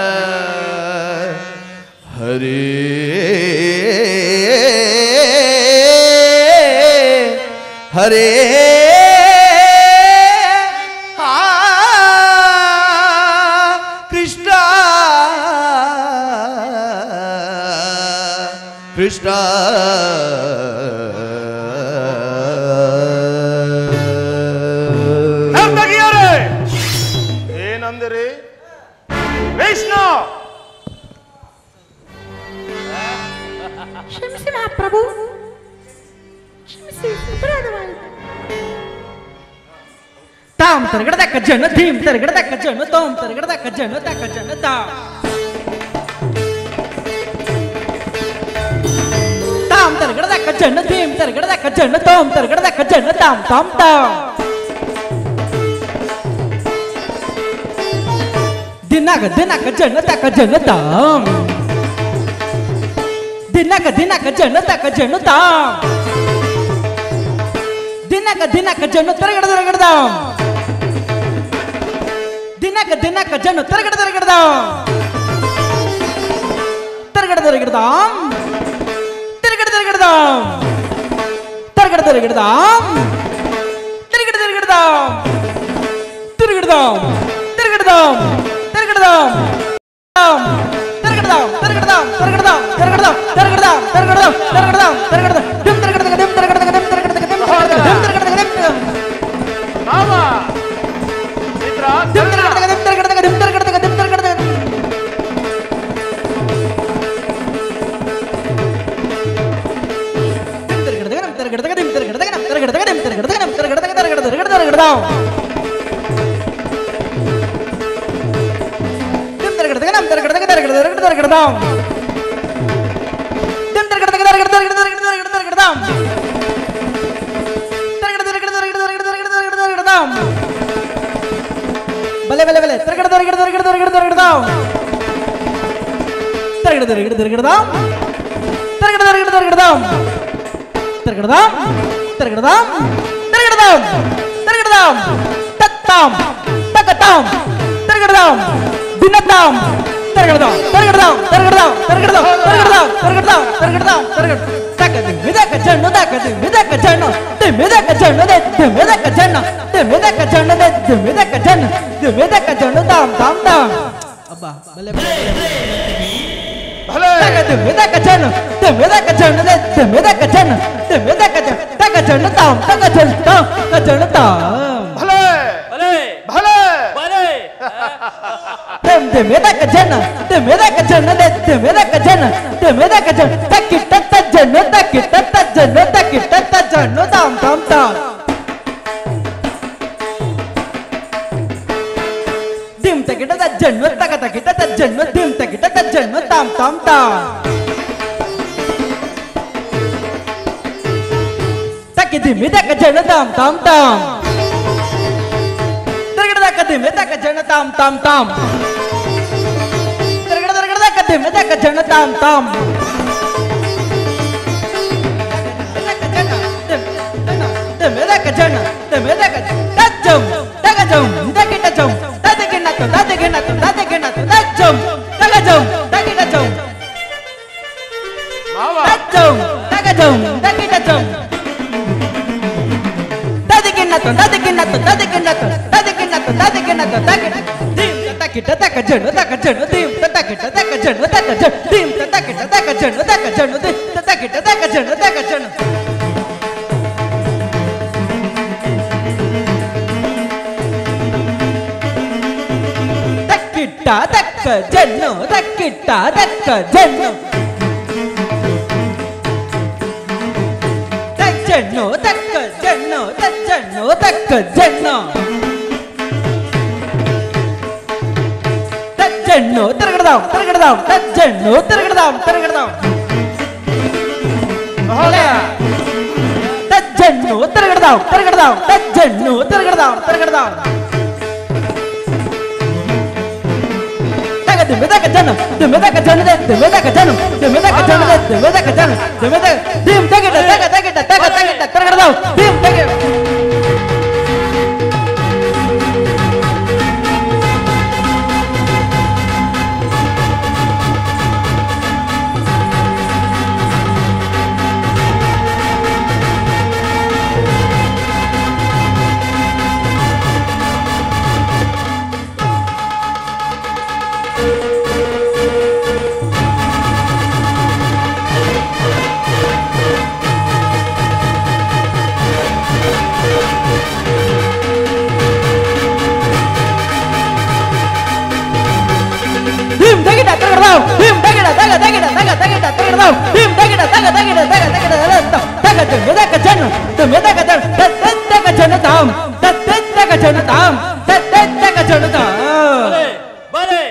ಹರೇ ಹರೇ ಆ ಕೃಷ್ಣ ಕೃಷ್ಣ ನರ್ತಕಿಯರೇ ಏನಂದಿರಿ ಕೃಷ್ಣ ಕ್ಷಮಿಸಿ ಮಹಾಪ್ರಭು ಕ್ಷಮಿಸಿ ಅಪರಾಧವಾಯಿತು ತಾಮ್ ತರಗಡದಕ್ಕ ಜನ ಧೀಮ್ ತರಗಡದಕ್ಕ ಜನ ತೋಮ್ ತರಗಡದಕ್ಕ ಜನ ತಕ್ಕ ಜನ ತಾಮ್ ತಾಮ್ ತರಗಡದಕ್ಕ ಜನ ಧೀಮ್ ತರಗಡದಕ್ಕ ಜನ ತೋಮ್ ತರಗಡದಕ್ಕ ಜನ ತಾಮ್ ತಾಮ್ ತಾಮ್ ದಿನಕ ದಿನಕ ಜನ ತಕ್ಕ ಜನ ತಾಮ್ ದಿನಕ ದಿನಕ ಜನ ತಕ್ಕ ಜನ ತಾಮ್ ದಿನಕ ದಿನಕ ಜನ ತರಗಡ ತರಗಡದಾಮ್ ದಿನಕ ದಿನಕ ಜನ ತರಗಡ ತರಗಡದಾಮ್ ತರಗಡ ತರಗಡದಾಮ್ ತಿರುಗಡ ತಿರುಗಡದಾಮ್ ತರಗಡ ತಿರುಗಡದಾಮ್ ತಿರುಗಡ ತಿರುಗಡದಾಮ್ ತಿರುಗಡದಾಮ್ ತಿರುಗಡದಾಮ್ ತಿರುಗಡದಾಮ್ ತಿರುಗಡದಾಮ್ ತಿರುಗಡದಾಮ್ ತಿರುಗಡದಾಮ್ ತಿರುಗಡದಾಮ್ ತಿರುಗಡದಾಮ್ ತಿರುಗಡದಾಮ್ ತಿರುಗಡದಾಮ್ ತಿರುಗಡದಾಮ್ ಡಿಮ್ ತಿರುಗಡದಾಗ ಡಿಮ್ ತಿರುಗಡದಾಗ ಡಿಮ್ ತಿರುಗಡದಾಗ ಡಿಮ್ ತಿರುಗಡದಾಗ ಡಿಮ್ ತಿರುಗಡದಾಗ ಡಿಮ್ ಮಾವ ಮಿತ್ರ ಡಿಮ್ ತಿರುಗಡದಾಗ ಡಿಮ್ ತಿರುಗಡದಾಗ ಡಿಮ್ ತಿರುಗಡದಾಗ ಡಿಮ್ ತಿರುಗಡದಾಗ ಬಲೆ ಬಲೆ ಬಲೆ ತಿರುಗಡ ತಿರುಗಡ ತಿರುಗಡ ತಿರುಗಡ ತಿರುಗಡದಾವ್ ತಿರುಗಡ ತಿರುಗಡ ತಿರುಗಡದಾವ್ ತಿರುಗಡ ತಿರುಗಡ ತಿರುಗಡದಾವ್ ತಿರುಗಡದಾವ್ ತಿರುಗಡದಾವ್ ತಿರುಗಡದಾವ್ ತಿರುಗಡದಾವ್ ತತ್ತಾಂ ತಕತಾಂ ತಿರುಗಡದಾವ್ ದಿನತಾಂ ತಿರುಗಡದಾವ್ ತಿರುಗಡದಾವ್ ತಿರುಗಡದಾವ್ ತಿರುಗಡದಾವ್ ತಿರುಗಡದಾವ್ ತಿರುಗಡದಾವ್ ತಿರುಗಡದಾವ್ ತಿರುಗಡ ತಕದಿ ಮಿದಕ ಜಣ್ಣು ತಕದಿ ಮಿದಕ ಜಣ್ಣು ದಿ ಮಿದಕ ಜಣ್ಣು ದೆ ದಿ ಮಿದಕ ಜಣ್ಣು ದಿ ಮಿದಕ ಜಣ್ಣು ದೆ ದಿ ಮಿದಕ ಜಣ್ಣು ದಿ ಮಿದಕ ಜಣ್ಣು ತಾಂ ತಾಂ ತಾಂ ಅಬ್ಬಾ ಬಲೆ ಬಲೆ ಭಲೆ ತಕದಿ ಮಿದಕ ಜಣ್ಣು ದಿ ಮಿದಕ ಜಣ್ಣು ದೆ ದಿ ಮಿದಕ ಜಣ್ಣು ದಿ ಮಿದಕ ಜಣ್ಣು ತಕ ಜಣ್ಣು ತಾಂ ತಕ ಜಣ್ಣು ತಾಂ ತಕ ಜಣ್ಣು ತಾಂ ಭಲೆ ಬಲೆ ಭಲೆ ಬಲೆ Dem de medaka jana, de medaka jana, de de medaka jana, de medaka jana, taki tata jana, taki tata jana, taki tata jana, tam tam tam. Dim taki tata jana, taka taki tata jana, dim taki tata jana, tam tam tam. Taki dim medaka jana, tam tam tam. ತಿರುಗಡದ ಕದಿಮೆ ತಕ ಜನ ತಾಮ್ ತಾಮ್ ತಾಮ್ ತಿರುಗಡ ತಿರುಗಡದ ಕದಿಮೆ ತಕ ಜನ ತಾಮ್ ತಾಮ್ ತೆಮೆದಕ ಜನ ತೆಮೆದಕ ತಜ್ಜಂ ತಗಜಂ ತಗಿಟ ಜಂ ತದಗಿನ ತ ತದಗಿನ ತ ತದಗಿನ ತ ತಜ್ಜಂ ತಗಜಂ ತಗಿಟ ಜಂ ಮಾವ ತಜ್ಜಂ ತಗಜಂ ತಗಿಟ ಜಂ ತದಗಿನ ತ ತದಗಿನ ತ ತದಗಿನ ತ ತದಗಿನ ತ ತದಗಿನ ತ ತಗಿನ ಧಿಂ ತಕಿ ಕಿಟ ತಕ ಜಣ್ಣು ತಕ ಜಣ್ಣು ದೀಂ ತಟ ಕಿಟ ತಕ ಜಣ್ಣು ತಕ ಜಣ್ಣು ದೀಂ ತಟ ಕಿಟ ತಕ ಜಣ್ಣು ತಕ ಜಣ್ಣು ದೀಂ ತಟ ಕಿಟ ತಕ ಜಣ್ಣು ತಕ ಜಣ್ಣು ತಕ್ಕಿಟ್ಟ ತಕ್ಕ ಜಣ್ಣು ತಕ್ಕಿಟ್ಟ ತಕ್ಕ ಜಣ್ಣು ತಜ್ಜಣ್ಣು ತಕ್ಕ ಜಣ್ಣು ತಜ್ಜಣ್ಣು ತಕ್ಕ ಜಣ್ಣು ತಜ್ಜಣ್ಣು ತಿರುಗಡದಾವ್ ತಿರುಗಡದಾವ್ ತಜ್ಜಣ್ಣು ತಿರುಗಡದಾವ್ ತಿರುಗಡದಾವ್ ತಜ್ಜಣ್ಣು ತಿರುಗಡದಾವ್ ತಿರುಗಡದಾವ್ ತಜ್ಜಣ್ಣು ತಿರುಗಡದಾವ್ ತಿರುಗಡದಾವ್ ತಗ ದಿಮ್ಮೆದಕ ಜನ ದಿಮ್ಮೆದಕ ಜನದೆ ದಿಮ್ಮೆದಕ ಜನ ದಿಮ್ಮೆದಕ ಜನದೆ ದಿಮ್ಮೆದಕ ಜನ ದಿಮ್ಮೆದಕ ದಿಮ್ ತಗಿಟ ತಗ ತಗಿಟ ತಗ ತಗಿಟ ತಿರುಗಡದಾವ್ ದಿಮ್ ತಗಿ ಭೀಮ್ ತಗಿಟ ತಿರುಗಡದಾವ್ ಭೀಮ್ ತಗಿಟ ತಗ ತಗಿಟ ತಗ ತಗಿಟ ತಿರುಗಡದಾವ್ ಭೀಮ್ ತಗಿಟ ತಗ ತಗಿಟ ತಗ ತಗಿಟ ತಗ ದಿಮ್ಮೆದಕ ಜನ ದಿಮ್ಮೆದಕ ಜನ ತತ್ತಕ ಜನ ತಾಮ್ ತತ್ತಕ ಜನ ತಾಮ್ ತತ್ತಕ ಜನ ತಾಮ್ ಬರೇ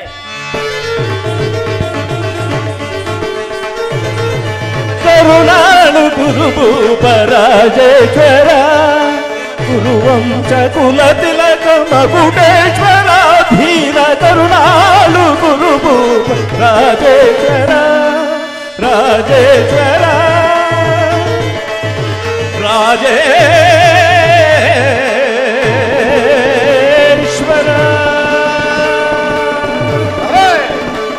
ಕರುಣಾಳು ಗುರುಭೂಪರಾಜೇಶ್ವರ ಗುರುವಂಶ ಕುಲ ತಿಲಕ ಮಗುಟೇಶ್ವರ ಧೀರ ಕರುಣಾಳು ಗುರುಭೂಪ ರಾಜೇಶ್ವರ ರಾಜೇಶ್ವರ ರಾಜೇಶ್ವರ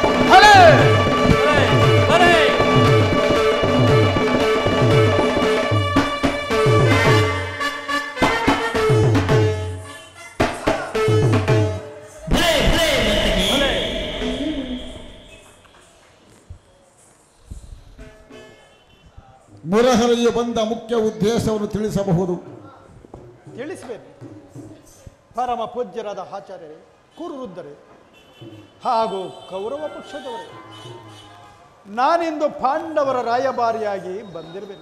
ಮುರಹರಿಗೆ ಬಂದ ಮುಖ್ಯ ಉದ್ದೇಶವನ್ನು ತಿಳಿಸಬಹುದು ತಿಳಿಸಬೇಕು ಪರಮ ಪೂಜ್ಯರಾದ ಆಚಾರ್ಯರೇ ಕುರುವೃದ್ಧರೇ ಹಾಗೂ ಕೌರವ ಪಕ್ಷದವರೇ ನಾನಿಂದು ಪಾಂಡವರ ರಾಯಭಾರಿಯಾಗಿ ಬಂದಿರಬೇಕು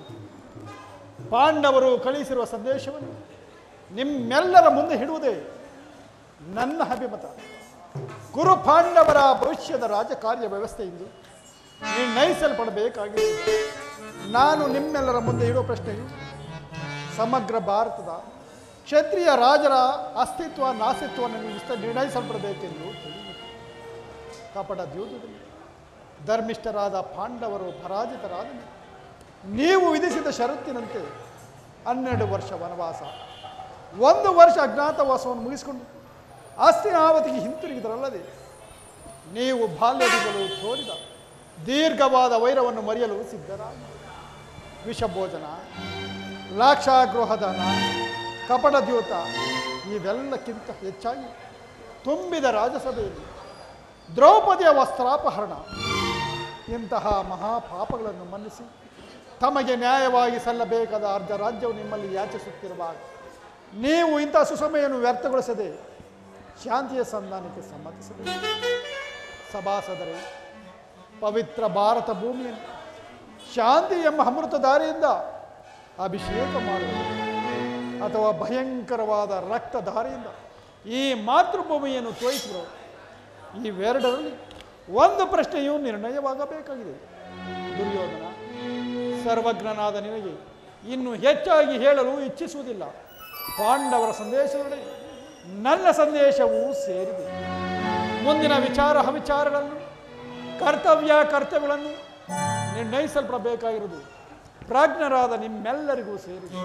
ಪಾಂಡವರು ಕಳಿಸಿರುವ ಸಂದೇಶವನ್ನು ನಿಮ್ಮೆಲ್ಲರ ಮುಂದೆ ಹಿಡುವುದೇ ನನ್ನ ಅಭಿಮತ ಕುರು ಪಾಂಡವರ ಭವಿಷ್ಯದ ರಾಜಕಾರ್ಯ ವ್ಯವಸ್ಥೆಯಿಂದ ನಿರ್ಣಯಿಸಲ್ಪಡಬೇಕಾಗಿದೆ ನಾನು ನಿಮ್ಮೆಲ್ಲರ ಮುಂದೆ ಇಡುವ ಪ್ರಶ್ನೆಯು ಸಮಗ್ರ ಭಾರತದ ಕ್ಷತ್ರಿಯ ರಾಜರ ಅಸ್ತಿತ್ವ ನಾಸ್ತಿತ್ವವನ್ನು ವಿಸ್ತ ನಿರ್ಣಯಿಸಲ್ಪಡಬೇಕೆಂದು ತಿಳಿಯಿತು ಕಪಟ ದ್ಯೂತದಲ್ಲಿ ಧರ್ಮಿಷ್ಠರಾದ ಪಾಂಡವರು ಪರಾಜಿತರಾದ ಮೇಲೆ ನೀವು ವಿಧಿಸಿದ ಷರತ್ತಿನಂತೆ ಹನ್ನೆರಡು ವರ್ಷ ವನವಾಸ ಒಂದು ವರ್ಷ ಅಜ್ಞಾತವಾಸವನ್ನು ಮುಗಿಸಿಕೊಂಡು ಆಸ್ತಿನಾವತಿಗೆ ಹಿಂತಿರುಗಿದರಲ್ಲದೆ ನೀವು ಬಾಲ್ಯದಿಂದಲೂ ತೋರಿದ ದೀರ್ಘವಾದ ವೈರವನ್ನು ಮರೆಯಲು ಸಿದ್ಧರಾಗಿ ವಿಷಭೋಜನ ಲಾಕ್ಷಾಗೃಹದಾನ ಕಪಟ ದ್ಯೂತ ಇವೆಲ್ಲಕ್ಕಿಂತ ಹೆಚ್ಚಾಗಿ ತುಂಬಿದ ರಾಜಸಭೆಯಲ್ಲಿ ದ್ರೌಪದಿಯ ವಸ್ತ್ರಾಪಹರಣ ಇಂತಹ ಮಹಾಪಾಪಗಳನ್ನು ಮನ್ನಿಸಿ ತಮಗೆ ನ್ಯಾಯವಾಗಿ ಸಲ್ಲಬೇಕಾದ ಅರ್ಧ ರಾಜ್ಯವು ನಿಮ್ಮಲ್ಲಿ ಯಾಚಿಸುತ್ತಿರುವಾಗ ನೀವು ಇಂಥ ಸುಸಮಯನ್ನು ವ್ಯರ್ಥಗೊಳಿಸದೆ ಶಾಂತಿಯ ಸಂಧಾನಕ್ಕೆ ಸಮ್ಮತಿಸಬೇಕು ಸಭಾಸದರೇ ಪವಿತ್ರ ಭಾರತ ಭೂಮಿಯನ್ನು ಶಾಂತಿ ಎಂಬ ಅಮೃತ ದಾರಿಯಿಂದ ಅಭಿಷೇಕ ಮಾಡುವುದು ಅಥವಾ ಭಯಂಕರವಾದ ರಕ್ತಧಾರೆಯಿಂದ ಈ ಮಾತೃಭೂಮಿಯನ್ನು ತೋಯಿಸುವರು ಇವೆರಡರಲ್ಲಿ ಒಂದು ಪ್ರಶ್ನೆಯು ನಿರ್ಣಯವಾಗಬೇಕಾಗಿದೆ ದುರ್ಯೋಧನ ಸರ್ವಜ್ಞನಾದ ನಿನಗೆ ಇನ್ನು ಹೆಚ್ಚಾಗಿ ಹೇಳಲು ಇಚ್ಛಿಸುವುದಿಲ್ಲ ಪಾಂಡವರ ಸಂದೇಶದೊಡನೆ ನನ್ನ ಸಂದೇಶವೂ ಸೇರಿದೆ ಮುಂದಿನ ವಿಚಾರ ಅವಿಚಾರಗಳನ್ನು ಕರ್ತವ್ಯ ಕರ್ತವ್ಯಗಳನ್ನು ನಿರ್ಣಯಿಸಲ್ಪಡಬೇಕಾಗಿರುವುದು ಪ್ರಾಜ್ಞರಾದ ನಿಮ್ಮೆಲ್ಲರಿಗೂ ಸೇರಿದೆ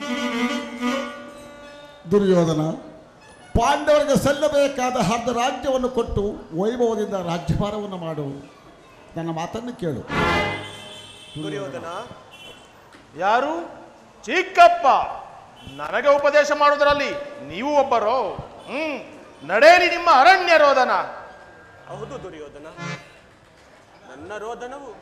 ದುರ್ಯೋಧನ ಪಾಂಡವರಿಗೆ ಸಲ್ಲಬೇಕಾದ ಅರ್ಧ ರಾಜ್ಯವನ್ನು ಕೊಟ್ಟು ವೈಭವದಿಂದ ರಾಜ್ಯಭಾರವನ್ನು ಮಾಡು ನನ್ನ ಮಾತನ್ನು ಕೇಳು ದುರ್ಯೋಧನ ಯಾರು ಚಿಕ್ಕಪ್ಪ ನನಗೆ ಉಪದೇಶ ಮಾಡುವುದರಲ್ಲಿ ನೀವು ಒಬ್ಬರೋ ಹ್ಮ್ ನಡೆಯಲಿ ನಿಮ್ಮ ಅರಣ್ಯ ರೋದನ ಹೌದು ದುರ್ಯೋಧನ ನನ್ನ ರೋದನವು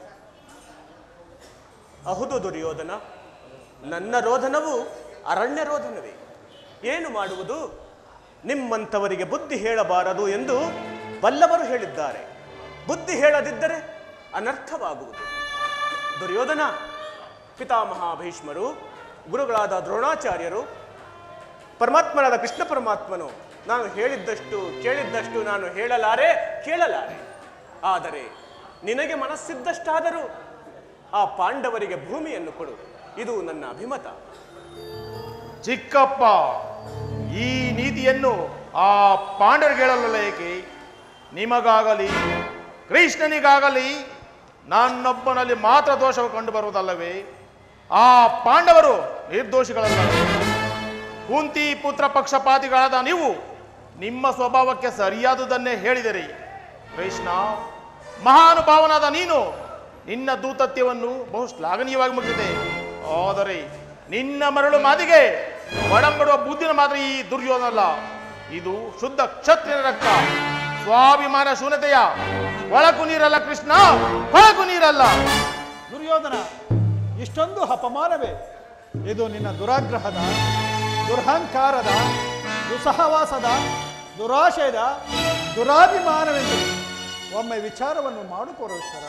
ಹೌದು ದುರ್ಯೋಧನ ನನ್ನ ರೋಧನವು ಅರಣ್ಯ ರೋಧನವೇ ಏನು ಮಾಡುವುದು ನಿಮ್ಮಂಥವರಿಗೆ ಬುದ್ಧಿ ಹೇಳಬಾರದು ಎಂದು ಬಲ್ಲವರು ಹೇಳಿದ್ದಾರೆ ಬುದ್ಧಿ ಹೇಳದಿದ್ದರೆ ಅನರ್ಥವಾಗುವುದು ದುರ್ಯೋಧನ ಪಿತಾಮಹ ಭೀಷ್ಮರು ಗುರುಗಳಾದ ದ್ರೋಣಾಚಾರ್ಯರು ಪರಮಾತ್ಮನಾದ ಕೃಷ್ಣ ಪರಮಾತ್ಮನು ನಾನು ಹೇಳಿದ್ದಷ್ಟು ಕೇಳಿದ್ದಷ್ಟು ನಾನು ಹೇಳಲಾರೆ ಕೇಳಲಾರೆ ಆದರೆ ನಿನಗೆ ಮನಸ್ಸಿದ್ದಷ್ಟಾದರೂ ಆ ಪಾಂಡವರಿಗೆ ಭೂಮಿಯನ್ನು ಕೊಡು ಇದು ನನ್ನ ಅಭಿಮತ ಚಿಕ್ಕಪ್ಪ ಈ ನೀತಿಯನ್ನು ಆ ಪಾಂಡವರಿಗೆ ಹೇಳಲ್ಲ ಏಕೆ ನಿಮಗಾಗಲಿ ಕೃಷ್ಣನಿಗಾಗಲಿ ನನ್ನೊಬ್ಬನಲ್ಲಿ ಮಾತ್ರ ದೋಷವು ಕಂಡು ಬರುವುದಲ್ಲವೇ ಆ ಪಾಂಡವರು ನಿರ್ದೋಷಿಗಳಲ್ಲ ಕುಂತಿ ಪುತ್ರ ಪಕ್ಷಪಾತಿಗಳಾದ ನೀವು ನಿಮ್ಮ ಸ್ವಭಾವಕ್ಕೆ ಸರಿಯಾದುದನ್ನೇ ಹೇಳಿದಿರಿ ಕೃಷ್ಣ ಮಹಾನುಭಾವನಾದ ನೀನು ನಿನ್ನ ದೂತತ್ಯವನ್ನು ಬಹು ಶ್ಲಾಘನೀಯವಾಗಿ ಮುಗಿದಿದೆ ಆದರೆ ನಿನ್ನ ಮರಳು ಮಾದಿಗೆ ಒಡಂಬಡುವ ಬುದ್ಧಿನ ಮಾತ್ರ ಈ ದುರ್ಯೋಧನಲ್ಲ ಇದು ಶುದ್ಧ ಕ್ಷತ್ರಿಯ ರಕ್ತ ಸ್ವಾಭಿಮಾನ ಶೂನ್ಯತೆಯ ಒಳಕು ನೀರಲ್ಲ ಕೃಷ್ಣ ಹೊಳಕು ನೀರಲ್ಲ ದುರ್ಯೋಧನ ಇಷ್ಟೊಂದು ಅಪಮಾನವೇ ಇದು ನಿನ್ನ ದುರಾಗ್ರಹದ ದುರಹಂಕಾರದ ದುಸಹವಾಸದ ದುರಾಶಯದ ದುರಾಭಿಮಾನವೆಂದು ಒಮ್ಮೆ ವಿಚಾರವನ್ನು ಮಾಡು ಪರಮೇಶ್ವರ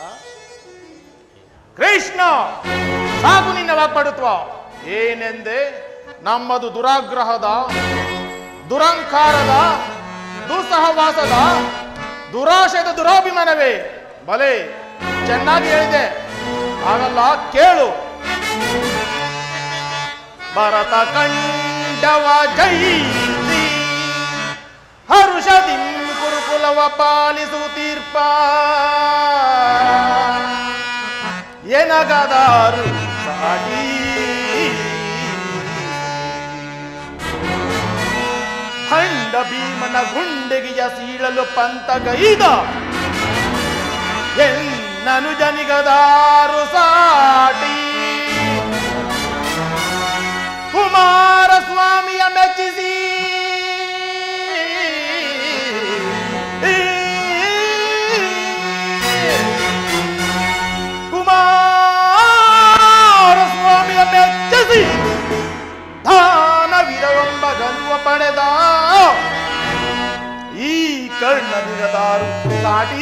ಕೃಷ್ಣ ಸಾಕು ನಿನ್ನ ವಾಕ್ಪಡುತ್ವ ಏನೆಂದೆ ನಮ್ಮದು ದುರಾಗ್ರಹದ ದುರಂಕಾರದ ದುಸ್ಸಹವಾಸದ ದುರಾಶಯದ ದುರಾಭಿಮಾನವೇ ಬಲೆ ಚೆನ್ನಾಗಿ ಹೇಳಿದೆ ಹಾಗಲ್ಲ ಕೇಳು ಭರತ ಕಂಡವ ಜೈಸಿ ಹರುಷದಿಂ ಕುರುಕುಲವ ಪಾಲಿಸುತ್ತೀರ್ಪ ಎನಗದಾರು ಸಾಗಿ ಖಂಡ ಭೀಮನ ಗುಂಡೆಗೆಯ ಸೀಳಲು ಪಂತಗೈದ ಎನ್ನನು ಜನಿಗದಾರು ಸಾಟಿ ಕುಮಾರಸ್ವಾಮಿಯ ಮೆಚ್ಚಿಸಿ ಕುಮಾರಸ್ವಾಮಿಯ ಮೆಚ್ಚಿಸಿ ದಾನವಿರವೆಂಬ ಗಲ್ವ ಪಡೆದ ಈ ಕರ್ಣದಿರದಾರು ಸಾಟಿ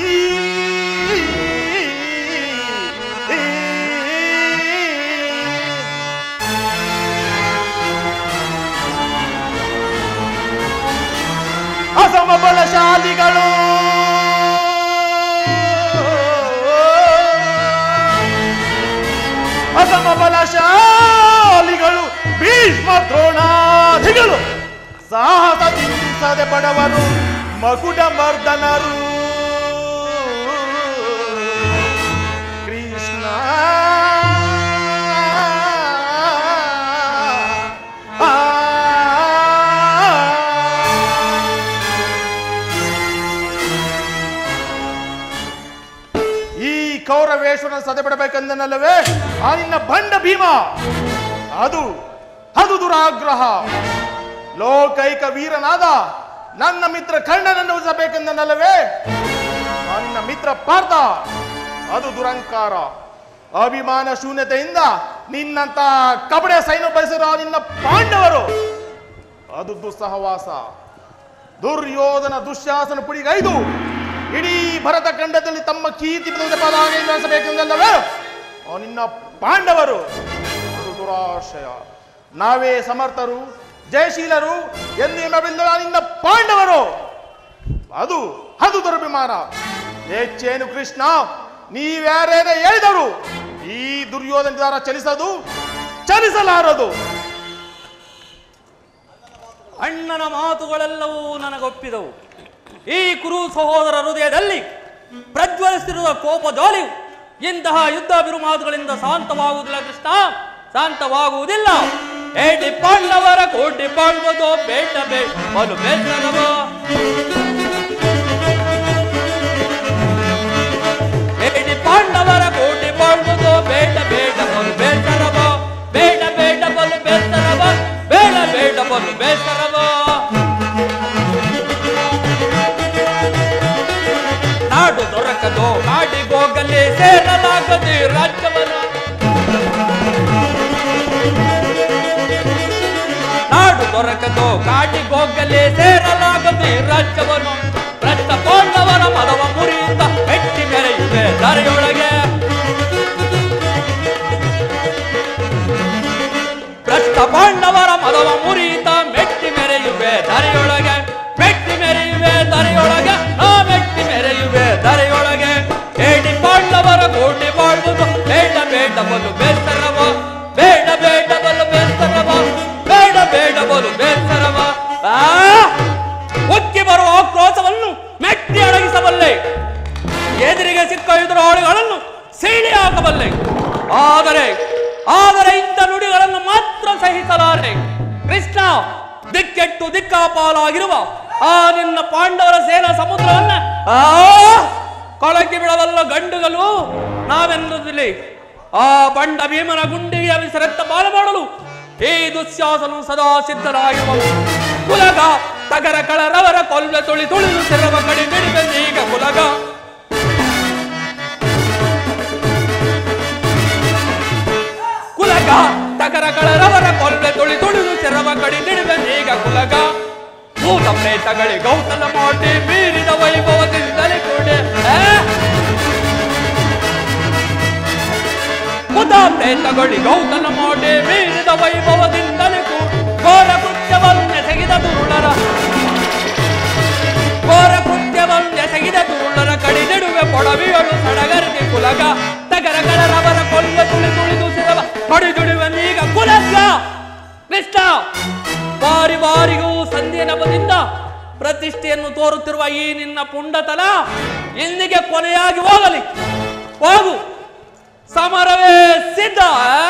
ಅಸಮ ಬಲಶಾಲಿಗಳು ಅಸಮ ಬಲಶಾಲಿಗಳು ಭೀಷ್ಮ ದ್ರೋಣಾಧಿಗಳು ಸಾಹಸ ತಿಂಸದೆ ಬಡವರು ಮಗುಡ ಮರ್ದನರು ಕೃಷ್ಣ ಆ ಈ ಕೌರವೇಶ್ವರನ ಸದೆ ಬಿಡಬೇಕೆಂದನಲ್ಲವೇ ಆ ನಿನ್ನ ಬಂಡ ಭೀಮ ಅದು ಅದು ದುರಾಗ್ರಹ ಲೋಕೈಕ ವೀರನಾದ ನನ್ನ ಮಿತ್ರ ಕರ್ಣನನ್ನು ಉಳಿಸಬೇಕೆಂದನಲ್ಲವೇ ಆ ನಿನ್ನ ಮಿತ್ರ ಪಾರ್ಥ ಅದು ದುರಂಕಾರ ಅಭಿಮಾನ ಶೂನ್ಯತೆಯಿಂದ ನಿನ್ನಂತ ಕಬಡೆ ಸೈನ್ಯ ಬಯಸಿರೋ ನಿನ್ನ ಪಾಂಡವರು ಅದು ದುಸ್ಸಹವಾಸ ದುರ್ಯೋಧನ ದುಶ್ಯಾಸನ ಪುಡಿಗೈದು ಇಡೀ ಭರತ ಖಂಡದಲ್ಲಿ ತಮ್ಮ ಕೀರ್ತಿ ಪದಾಗಿ ನಡೆಸಬೇಕೆಂದಲ್ಲವೇ ಆ ನಿನ್ನ ಪಾಂಡವರು ಅದು ದುರಾಶಯ ನಾವೇ ಸಮರ್ಥರು ಜಯಶೀಲರು ಎಂದಿನ ನಿನ್ನ ಪಾಂಡವರು ಅದು ಅದು ದುರಭಿಮಾನ ಹೆಚ್ಚೇನು ಕೃಷ್ಣ ನೀವ್ಯಾರೇನೇ ಹೇಳಿದರು ಈ ದುರ್ಯೋಧನ ದ್ವಾರ ಚಲಿಸದು ಚಲಿಸಲಾರದು ಅಣ್ಣನ ಮಾತುಗಳೆಲ್ಲವೂ ನನಗೊಪ್ಪಿದವು ಈ ಕುರು ಸಹೋದರ ಹೃದಯದಲ್ಲಿ ಪ್ರಜ್ವಲಿಸುತ್ತಿರುವ ಕೋಪ ಜ್ವಾಲಿಯು ಇಂತಹ ಯುದ್ಧ ಬಿರುಮಾತುಗಳಿಂದ ಶಾಂತವಾಗುವುದಿಲ್ಲ ಕೃಷ್ಣ ಶಾಂತವಾಗುವುದಿಲ್ಲ ಏಟಿ ಪಾಂಡವರ ಕೋಟಿ ಪಾಂಡವದು ಬೇಟ ಬೇ ಬಲು ಬೇಸರವ ಏಟಿ ಪಾಂಡವರ ಕೋಟಿ ಪಾಂಡವದು ಬೇಟ ಬೇಟ ಬಲು ಬೇಸರವ ಬೇಡ ಬೇಡ ಬಲು ಬೇಸರವ ಬೇಡ ಬೇಡ ಬಲು ಬೇಸರವ ಕಾಟಿಗೋಗಲೇ ಸೇರಲಾಗದೆ ರಾಜ್ಯವನ್ನು ನಾಡು ದೊರಕದು ಕಾಟಿಗೋಗಲೇ ಸೇರಲಾಗದೆ ರಾಜ್ಯವನ್ನು ಭ್ರಷ್ಟ ಪಾಂಡವರ ಮದವ ಮುರಿಯಿಂದ ಮೆಟ್ಟಿ ಮೆರೆಯುವೆ ದಾರಿಯೊಳಗೆ ಭ್ರಷ್ಟ ಪಾಂಡವರ ಮದವ ಮುರಿಯಿಂದ ಮೆಟ್ಟಿ ಮೆರೆಯುವೆ ದಾರಿಯೊಳಗೆ ಮೆಟ್ಟಿ ಮೆರೆಯುವೆ ದಾರಿಯೊಳಗೆ ನಾ ಮೆಟ್ಟಿ ಮೆರೆಯುವೆ ದಾರಿಯೊಳಗೆ ಏಡಿ ಪಾಂಡವರ ಕೋಟಿ ಬಾಳುವುದು ಬೇಡ ಬೇಡ ಬಲು ಬೇಸರವ ಬೇಡ ಬೇಡ ಬಲು ಬೇಸರವ ಬೇಡ ಬೇಡ ಬಲು ಬೇಸರವ ಆ ಉಕ್ಕಿ ಬರುವ ಆಕ್ರೋಶವನ್ನು ಮೆಟ್ಟಿ ಅಡಗಿಸಬಲ್ಲೆ ಎದುರಿಗೆ ಸಿಕ್ಕ ಎದುರಾಳಿಗಳನ್ನು ಸೀಳಿ ಹಾಕಬಲ್ಲೆ ಆದರೆ ಆದರೆ ಇಂಥ ನುಡಿಗಳನ್ನು ಮಾತ್ರ ಸಹಿಸಲಾರೆ ಕೃಷ್ಣ ದಿಕ್ಕೆಟ್ಟು ದಿಕ್ಕಾಪಾಲಾಗಿರುವ ಆ ನಿನ್ನ ಪಾಂಡವರ ಸೇನಾ ಸಮುದ್ರವನ್ನ ಆ ಕೊಳಕಿ ಬಿಡವಲ್ಲ ಗಂಡುಗಳು ನಾವೆನ್ನುವುದಿಲ್ಲ ಆ ಬಂಡ ಭೀಮನ ಗುಂಡಿಗೆ ಅವಿಸರೆತ್ತ ಬಾಲ ಮಾಡಲು ಈ ದುಶ್ಯಾಸನು ಸದಾ ಸಿದ್ಧರಾಗಿರುವನು ಕುಲಗ ತಗರ ಕಳರವರ ಕೊಲ್ಲೆ ತುಳಿ ತುಳಿದು ಸಿರವ ಕಡಿ ಈಗ ಕುಲಗ ಕುಲಗ ತಗರ ಕಳರವರ ಕೊಲ್ಲೆ ತುಳಿ ತುಳಿದು ಸಿರವ ಕಡಿ ಈಗ ಕುಲಗ ಭೂತ ಪ್ರೇತಗಳಿ ಗೌತಲ ಮಾಡಿ ಮೀರಿದ ವೈಭವದಿಂದಲೇ ಕೂಡ ಮುದ ಪ್ರೇತಗಳಿ ಗೌತಲ ಮಾಡಿ ಮೀರಿದ ವೈಭವದಿಂದಲೇ ಕೂಡ ಘೋರ ಕೃತ್ಯವನ್ನೆಸಗಿದ ದುರುಳರ ಘೋರ ಕೃತ್ಯವನ್ನೆಸಗಿದ ದುರುಳರ ಕಡಿದೆಡುವೆ ಪೊಡವಿಯಳು ಸಡಗರಿಗೆ ಕುಲಗ ತಗರ ಕಳರವರ ಕೊಲ್ಲ ತುಳಿ ತುಳಿದು ಸಿರವ ಕಡಿದುಡುವನೀಗ ಕುಲಗ ಕೃಷ್ಣ ಬಾರಿ ಬಾರಿಗೂ ಸಂಧಿಯ ನಭದಿಂದ ಪ್ರತಿಷ್ಠೆಯನ್ನು ತೋರುತ್ತಿರುವ ಈ ನಿನ್ನ ಪುಂಡತನ ಇಂದಿಗೆ ಕೊನೆಯಾಗಿ ಹೋಗಲಿ ಹೋಗು ಸಮರವೇ ಸಿದ್ಧ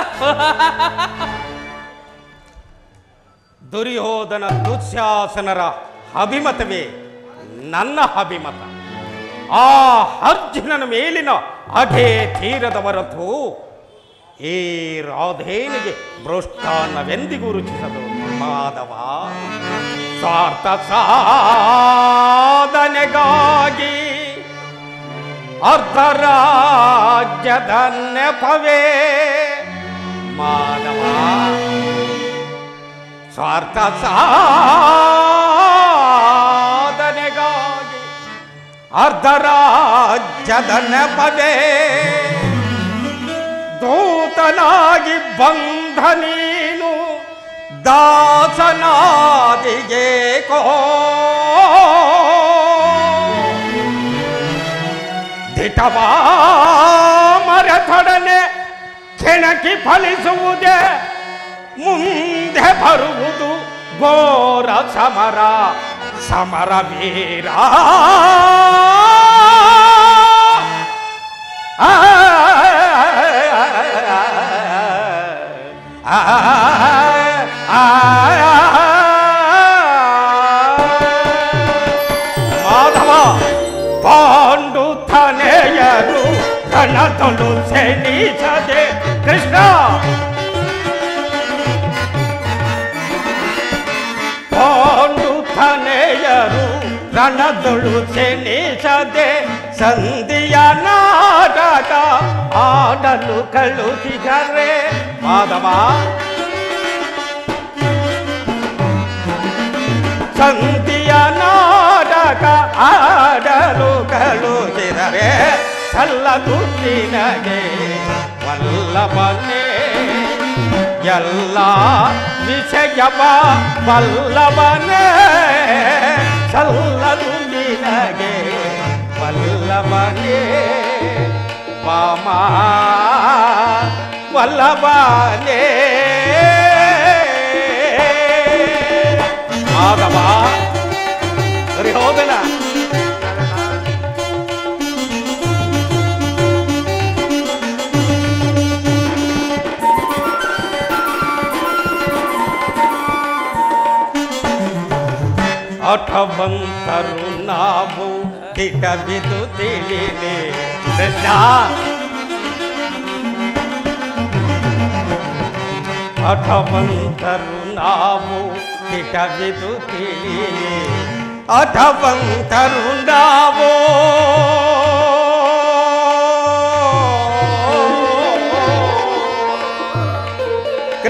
ದುರ್ಯೋಧನ ದುಶ್ಯಾಸನರ ಅಭಿಮತವೇ ನನ್ನ ಅಭಿಮತ ಆ ಅರ್ಜುನನ ಮೇಲಿನ ಅಘೇ ತೀರದ ಹೊರತು ಈ ರಾಧೇನಿಗೆ ಮೃಷ್ಟಾನ್ನವೆಂದಿಗೂ ರುಚಿಸದು ಮಾಧವ ಸ್ವಾರ್ಥ ಸಾಧನೆಗಾಗಿ ಅರ್ಧ ರಾಜ್ಯದ ನೆಪವೇ ಮಾನವ ಸ್ವಾರ್ಥ ಸಾಧನೆಗಾಗಿ ಅರ್ಧ ರಾಜ್ಯದ ನೆಪವೇ ದೂತನಾಗಿ ಬಂಧ ನೀನು ದಾಸನಾದಿಗೆ ಕೋ ದಿಟವಾ ಮರತೊಡನೆ ಕೆಣಕಿ ಫಲಿಸುವುದೇ ಮುಂದೆ ಬರುವುದು ಘೋರ ಸಮರ ಸಮರ ವೀರ ಆ, ಆ, ಆ, ಮಾಧವ ಪಾಂಡು ತನೆಯರು ಕಣದೊಳು ಸೆನೀಸದೆ ಕೃಷ್ಣ ಪಾಂಡು ತನೆಯರು ರಣದೊಳು ಸೆನೀಸದೆ ಸಂಧಿಯ ನಾಟಕ ಆಡಲು ಕಳುಹಿದರೆ ಮಾಧವ ಸಂಧಿಯ ನಾಟಕ ಆಡಲು ಕಳುಹಿದರೆ ಸಲ್ಲದು ನಿನಗೆ ವಲ್ಲಭನೇ ಎಲ್ಲ ವಿಷಯವ ವಲ್ಲಭನೇ ಸಲ್ಲದು ನಿನಗೆ ವಲ್ಲಭನೇ ಪಾಮ ವಲ್ಲಭನೇ ಮಾಧವ ಸರಿ ಹೋಗಲ್ಲ ಅಠವಂತರು ನಾವು ದಿಟವಿದು ತಿಳಿನೆ ಕೃಷ್ಣ ಅಠವಂತರು ನಾವು ದಿಟವಿದು ತಿಳಿನೆ ಅಠವಂತರು ನಾವು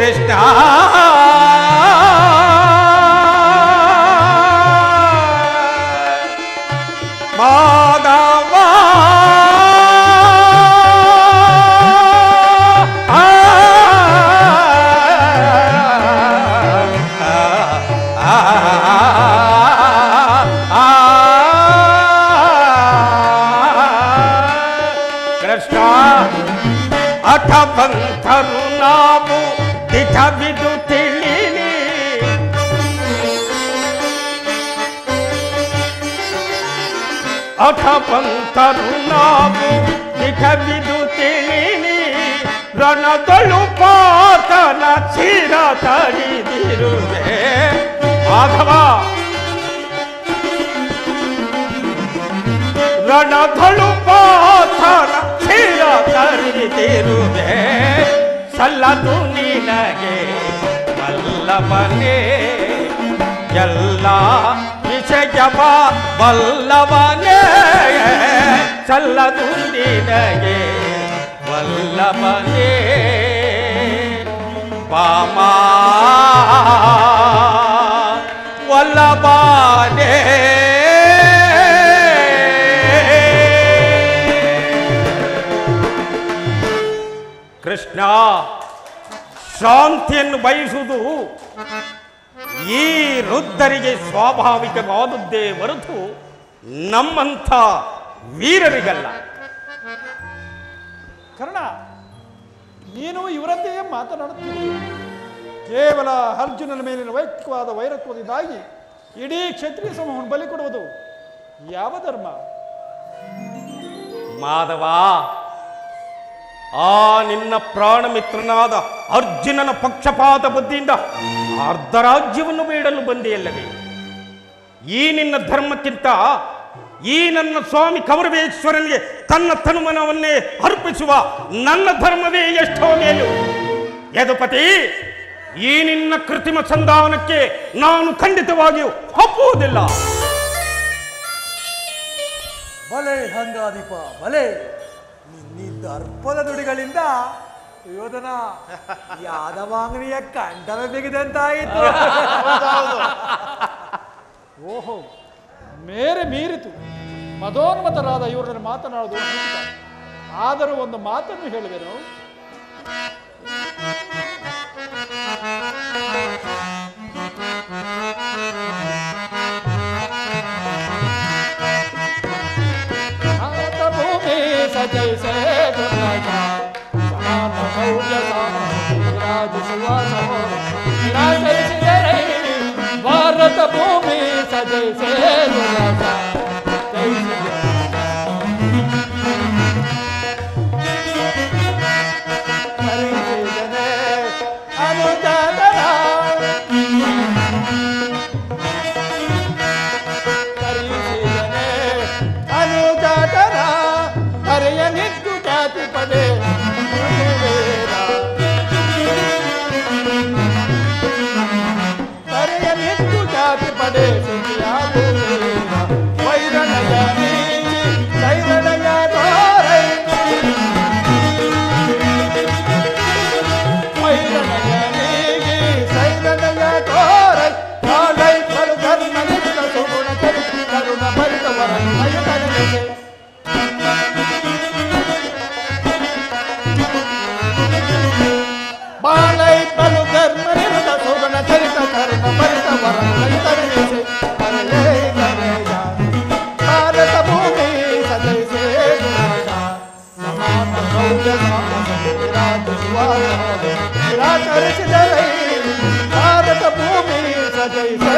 ಕೃಷ್ಣ ಮಾಧವ ಕೃಷ್ಣ ಅಠ ಬಂಧರು ನಾವು ದಿಠ ಬಿದು ತಿಳಿಲಿ ಅಠ ಬಂಧರು ನಾವು ದಿಠ ಬಿದು ತಿಳಿಲಿ ರಣದಳು ಪಾತನ ಚೀರ ತಡಿದಿರುವೆ ಮಾಧವ ರಣದಳು ಪಾತನ ಚೀರ ತರಿದಿರುವೆ ಸಲ್ಲದು ನಿನಗೆ ವಲ್ಲಭನೇ ಎಲ್ಲ ವಿಷಯವ ಬಲ್ಲವನೇ ಸಲ್ಲದು ನಿನಗೆ ವಲ್ಲಭನೇ ಬಾಮ ವಲ್ಲಭನೇ ಕೃಷ್ಣ ಶಾಂತಿಯನ್ನು ಬಯಸುವುದು ಈ ವೃದ್ಧರಿಗೆ ಸ್ವಾಭಾವಿಕವಾದದ್ದೇ ಹೊರತು ನಮ್ಮಂಥ ವೀರರಿಗಲ್ಲ ಕರ್ಣ ನೀನು ಇವರಂತೆಯೇ ಮಾತನಾಡುತ್ತೀರಿ ಕೇವಲ ಅರ್ಜುನನ ಮೇಲಿನ ವೈಯಕ್ತಿಕವಾದ ವೈರತ್ವದಿಂದಾಗಿ ಇಡೀ ಕ್ಷತ್ರಿಯ ಸಮೂಹವನ್ನು ಬಲಿ ಕೊಡುವುದು ಯಾವ ಧರ್ಮ ಮಾಧವ ಆ ನಿನ್ನ ಪ್ರಾಣ ಮಿತ್ರನಾದ ಅರ್ಜುನನ ಪಕ್ಷಪಾತ ಬುದ್ಧಿಯಿಂದ ಅರ್ಧ ರಾಜ್ಯವನ್ನು ಬೇಡಲು ಬಂದೆಯಲ್ಲವೇ ಈ ನಿನ್ನ ಧರ್ಮಕ್ಕಿಂತ ಈ ನನ್ನ ಸ್ವಾಮಿ ಕೌರವೇಶ್ವರನಿಗೆ ತನ್ನ ತನುಮನವನ್ನೇ ಅರ್ಪಿಸುವ ನನ್ನ ಧರ್ಮವೇ ಎಷ್ಟೋ ಮೇಲು ಯದುಪತಿ ಈ ನಿನ್ನ ಕೃತ್ರಿಮ ಸಂಧಾನಕ್ಕೆ ನಾನು ಖಂಡಿತವಾಗಿಯೂ ಒಪ್ಪುವುದಿಲ್ಲ ಬಲೆ ಹಂಗಾದೀಪ ಬಲೆ ನಿನ್ನಿದ್ದ ಅರ್ಪದ ನುಡಿಗಳಿಂದ ಯೋಧನ ಯಾದವಾಂಗನಿಯ ಕಂಠನ ಬಿಗಿದಂತಾಯಿತು ಓಹೋ ಮೇರೆ ಮೀರಿತು ಮದೋನ್ಮತರಾದ ಇವರನ್ನು ಮಾತನಾಡುವುದು ಅನುಚಿತ. ಆದರೂ ಒಂದು ಮಾತನ್ನು ಹೇಳುವೆನು ಭಾರತ ಭೂಮಿ ಸಜೈಸೆ ದುರ್ಲಭ. ಸಮಾನ ಶೌರ್ಯ ಸಾಮರ್ಥ್ಯ ವಿರಾಜಿಸುವ ಸಮರ. ನಿರಾಕರಿಸಿದರೆ ಭಾರತ ಭೂಮಿ ಸಜೈಸೆ ದುರ್ಲಭ. ಜಯಿಸಿದೆ. ಹರಿಸಿದನೆ ಅನುಜಾತನ. ಕರೆಯಿಸಿದನೆ ಅನುಜಾತನ ಕರೆಯ ನಿದ್ದು ಖ್ಯಾತಿ ಪಡೆ ಮಧುವೇರ. ಕರೆಯ ನಿದ್ದು ಖ್ಯಾತಿ ಪಡೆ ಸುಖಿಯಾಗುವೇರ. ವೈರಣಯ ನೀತಿ ಕೈರಣಯ ತೋರೈ ವೈರಣಯ ನೀಗಿ ಸೈರಣಯ ತೋರೈ ಕಾಲೈ ಕರು ಧರ್ಮ ನಿತ್ಯ ಸುಗುಣ ಚರಿತ ಕರುಣ ಭರಿತವರ ಮಯುತನಗೆ ಬಾಳೈ ಬಲು ಧರ್ಮ ನಿತ್ಯ ಸುಗುಣ ಚರಿತ ಕರುಣ ಭರಿತವರ ಮಯುತನಗೆ ಕರೆಯೇ ಕರೆಯ ಭಾರತ ಭೂಮಿ ಸದೈಸೆ ಗುಣಾಗ ಸಮಾನ ಗೌಡ ನಿರಾಕರಿಸಿದರೆ ಭಾರತ ಭೂಮಿ ಸಜೈಸೆ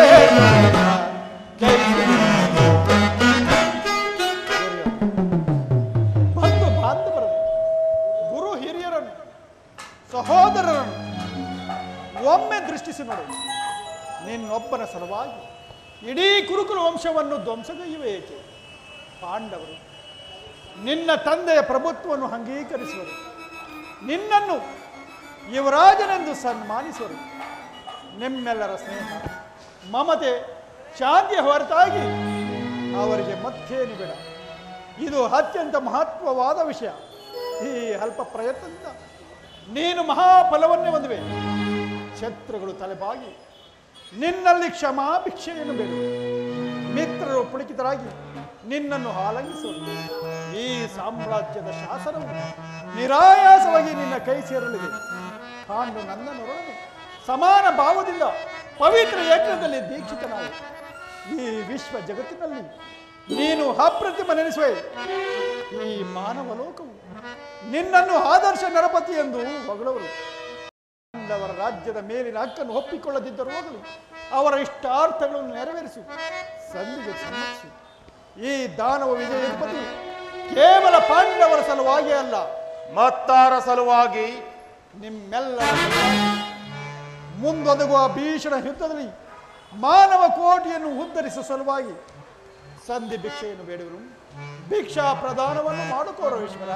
ಬಂಧು ಬಾಂಧವರನ್ನು ಗುರು ಹಿರಿಯರನ್ನು ಸಹೋದರರನ್ನು ಒಮ್ಮೆ ದೃಷ್ಟಿಸಿ ನೋಡು ನಿನ್ನೊಬ್ಬನ ಸಲುವಾಗಿ ಇಡೀ ಕುರುಕುಲ ವಂಶವನ್ನು ಧ್ವಂಸಗೈಯುವೆ ಏಕೆ ಪಾಂಡವರು ನಿನ್ನ ತಂದೆಯ ಪ್ರಭುತ್ವವನ್ನು ಅಂಗೀಕರಿಸುವರು ನಿನ್ನನ್ನು ಯುವರಾಜನೆಂದು ಸನ್ಮಾನಿಸುವರು ನಿಮ್ಮೆಲ್ಲರ ಸ್ನೇಹ ಮಮತೆ ಶಾಂತಿಯ ಹೊರತಾಗಿ ಅವರಿಗೆ ಮತ್ತೇನು ಬೇಡ ಇದು ಅತ್ಯಂತ ಮಹತ್ವವಾದ ವಿಷಯ ಈ ಅಲ್ಪ ಪ್ರಯತ್ನದಿಂದ ನೀನು ಮಹಾಫಲವನ್ನೇ ಹೊಂದುವೆ ಶತ್ರುಗಳು ತಲೆಬಾಗಿ ನಿನ್ನಲ್ಲಿ ಕ್ಷಮಾ ಭಿಕ್ಷೆಯನ್ನು ಬೇಡ ಮಿತ್ರರು ಪುಳಿಕಿತರಾಗಿ ನಿನ್ನನ್ನು ಆಲಂಗಿಸುವರು ಈ ಸಾಮ್ರಾಜ್ಯದ ಶಾಸನವು ನಿರಾಯಾಸವಾಗಿ ನಿನ್ನ ಕೈ ಸೇರಲಿದೆ ಕಾಂಡು ನನ್ನನೊಡನೆ ಸಮಾನ ಭಾವದಿಂದ ಪವಿತ್ರ ಯಜ್ಞದಲ್ಲಿ ದೀಕ್ಷಿತನಾಗಿ ಈ ವಿಶ್ವ ಜಗತ್ತಿನಲ್ಲಿ ನೀನು ಅಪ್ರತಿಮ ನೆನೆಸುವೆ ಈ ಮಾನವ ಲೋಕವು ನಿನ್ನನ್ನು ಆದರ್ಶ ನರಪತಿ ಎಂದು ಹೊಗಳವರು ಪಾಂಡವರ ರಾಜ್ಯದ ಮೇಲಿನ ಹಕ್ಕನ್ನು ಒಪ್ಪಿಕೊಳ್ಳದಿದ್ದರೂ ಹೋಗಲಿ ಅವರ ಇಷ್ಟಾರ್ಥಗಳನ್ನು ನೆರವೇರಿಸು ಸಂಧಿಗೆ ಸಮ್ಮತಿಸು ಈ ದಾನವ ವಿಜಯೋತ್ಪತ್ತಿ ಕೇವಲ ಪಾಂಡವರ ಸಲುವಾಗಿ ಅಲ್ಲ ಮತ್ತಾರ ಸಲುವಾಗಿ ನಿಮ್ಮೆಲ್ಲರ ಸಲುವಾಗಿ ಮುಂದೊದಗುವ ಭೀಷಣ ಯುದ್ಧದಲ್ಲಿ ಮಾನವ ಕೋಟಿಯನ್ನು ಉದ್ಧರಿಸುವ ಸಲುವಾಗಿ ಸಂಧಿ ಭಿಕ್ಷೆಯನ್ನು ಬೇಡುವರು ಭಿಕ್ಷಾ ಪ್ರದಾನವನ್ನು ಮಾಡುಕೋರ ಈಶ್ವರ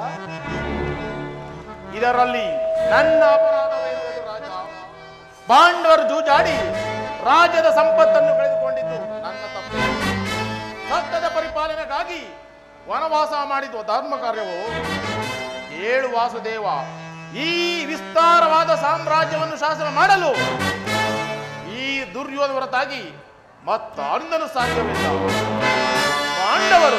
ಇದರಲ್ಲಿ ನನ್ನ ಅಪರಾಧವೇನು ರಾಜ ಪಾಂಡವರು ಜೂಜಾಡಿ ರಾಜ್ಯದ ಸಂಪತ್ತನ್ನು ಕಳೆದುಕೊಂಡಿದ್ದು ನನ್ನ ತಪ್ಪು ಸತ್ಯದ ಪರಿಪಾಲನೆಗಾಗಿ ವನವಾಸ ಮಾಡಿದ್ದು ಧರ್ಮ ಕಾರ್ಯವು ಏಳು ವಾಸುದೇವ ಈ ವಿಸ್ತಾರವಾದ ಸಾಮ್ರಾಜ್ಯವನ್ನು ಶಾಸನ ಮಾಡಲು ಈ ದುರ್ಯೋಧ ಹೊರತಾಗಿ ಮತ್ತಾರಿಂದಲೂ ಸಾಧ್ಯವಿಲ್ಲ ಪಾಂಡವರು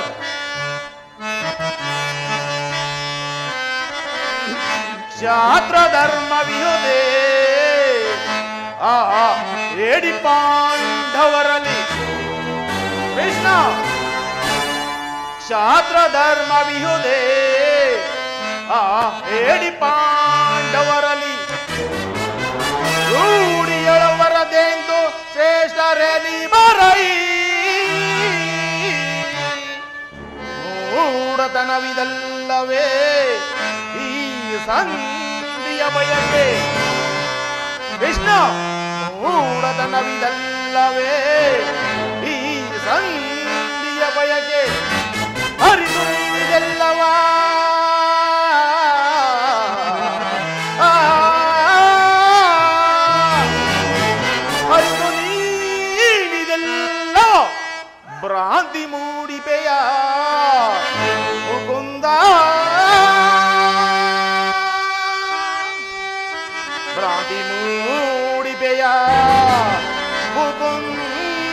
ಕ್ಷಾತ್ರ ಧರ್ಮ ವಿಹುದೇ ಆ ಏಡಿ ಪಾಂಡವರಲ್ಲಿ ಕೃಷ್ಣ ಕ್ಷಾತ್ರ ಧರ್ಮ ವಿಹುದೇ ಆ ಏಡಿ ಪಾಂಡವರಲ್ಲಿ ರೂಢಿಯಳವರದೆಂದು ಶ್ರೇಷ್ಠರಲ್ಲಿ ಬರೈ ಮೂಢತನವಿದಲ್ಲವೇ ಈ ಸಂಧಿಯ ಬಯಕೆ ಕೃಷ್ಣ ಮೂಢತನವಿದಲ್ಲವೇ ಈ ಸಂಧಿಯ ಬಯಕೆ ಅರಿತು ಇದೆಲ್ಲವಾ ಆ, ಅರಿತು ನೀಡಿದೆಲ್ಲ ಭ್ರಾಂತಿ ಮೂಡಿಪೆಯ ಮುಕುಂದ ಭ್ರಾಂತಿ ಮೂಡಿಪೆಯ ಮುಕುಂದ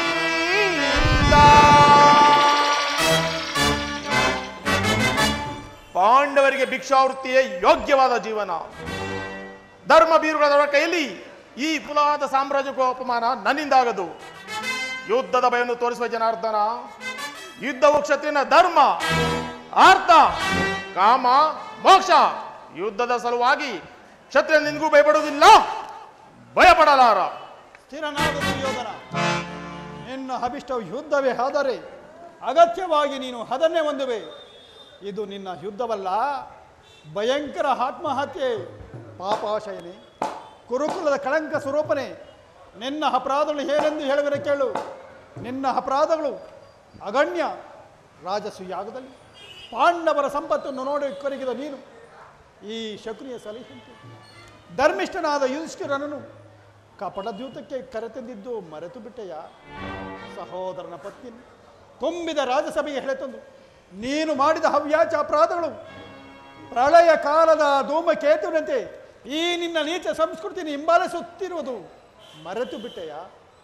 ಪಾಂಡವರಿಗೆ ಭಿಕ್ಷಾವೃತ್ತಿಯೇ ಯೋಗ್ಯವಾದ ಜೀವನ ಧರ್ಮ ಬೀರುಗಳ ಕೈಯಲ್ಲಿ ಈ ಕುಲವಾದ ಸಾಮ್ರಾಜ್ಯಕ್ಕೂ ಅಪಮಾನ ನನ್ನಿಂದಾಗದು ಯುದ್ಧದ ಭಯವನ್ನು ತೋರಿಸುವ ಜನಾರ್ದನ ಯುದ್ಧವು ಕ್ಷತ್ರಿಯನ ಧರ್ಮ ಅರ್ಥ ಕಾಮ ಮೋಕ್ಷ ಯುದ್ಧದ ಸಲುವಾಗಿ ಕ್ಷತ್ರಿಯ ನಿನಗೂ ಭಯಪಡುವುದಿಲ್ಲ ಭಯಪಡಲಾರ ಸ್ಥಿರನಾದ ದುರ್ಯೋಧನ ನಿನ್ನ ಅಭಿಷ್ಟವು ಯುದ್ಧವೇ ಆದರೆ ಅಗತ್ಯವಾಗಿ ನೀನು ಅದನ್ನೇ ಹೊಂದುವೆ ಇದು ನಿನ್ನ ಯುದ್ಧವಲ್ಲ ಭಯಂಕರ ಆತ್ಮಹತ್ಯೆ ಪಾಪಾಶಯನೆ ಕುರುಕುಲದ ಕಳಂಕ ಸ್ವರೂಪನೆ ನಿನ್ನ ಅಪರಾಧಗಳು ಏನೆಂದು ಹೇಳುವರೆ ಕೇಳು ನಿನ್ನ ಅಪರಾಧಗಳು ಅಗಣ್ಯ ರಾಜಸೂಯಾಗದಲ್ಲಿ ಪಾಂಡವರ ಸಂಪತ್ತನ್ನು ನೋಡಿ ಕೊರಗಿದ ನೀನು ಈ ಶಕುನಿಯ ಸಲಹೆಯಂತೆ ಧರ್ಮಿಷ್ಠನಾದ ಯುಧಿಷ್ಠಿರನನ್ನು ಕಪಟದ್ಯೂತಕ್ಕೆ ಕರೆತಂದಿದ್ದು ಮರೆತು ಬಿಟ್ಟೆಯ ಸಹೋದರನ ಪತ್ನಿ ತುಂಬಿದ ರಾಜಸಭೆಗೆ ಹೆಳೆತಂದು ನೀನು ಮಾಡಿದ ಹವ್ಯಾಚ ಅಪರಾಧಗಳು ಪ್ರಳಯ ಕಾಲದ ಧೂಮಕೇತುವಿನಂತೆ ಈ ನಿನ್ನ ನೀಚ ಸಂಸ್ಕೃತಿನ ಹಿಂಬಾಲಿಸುತ್ತಿರುವುದು ಮರೆತು ಬಿಟ್ಟೆಯ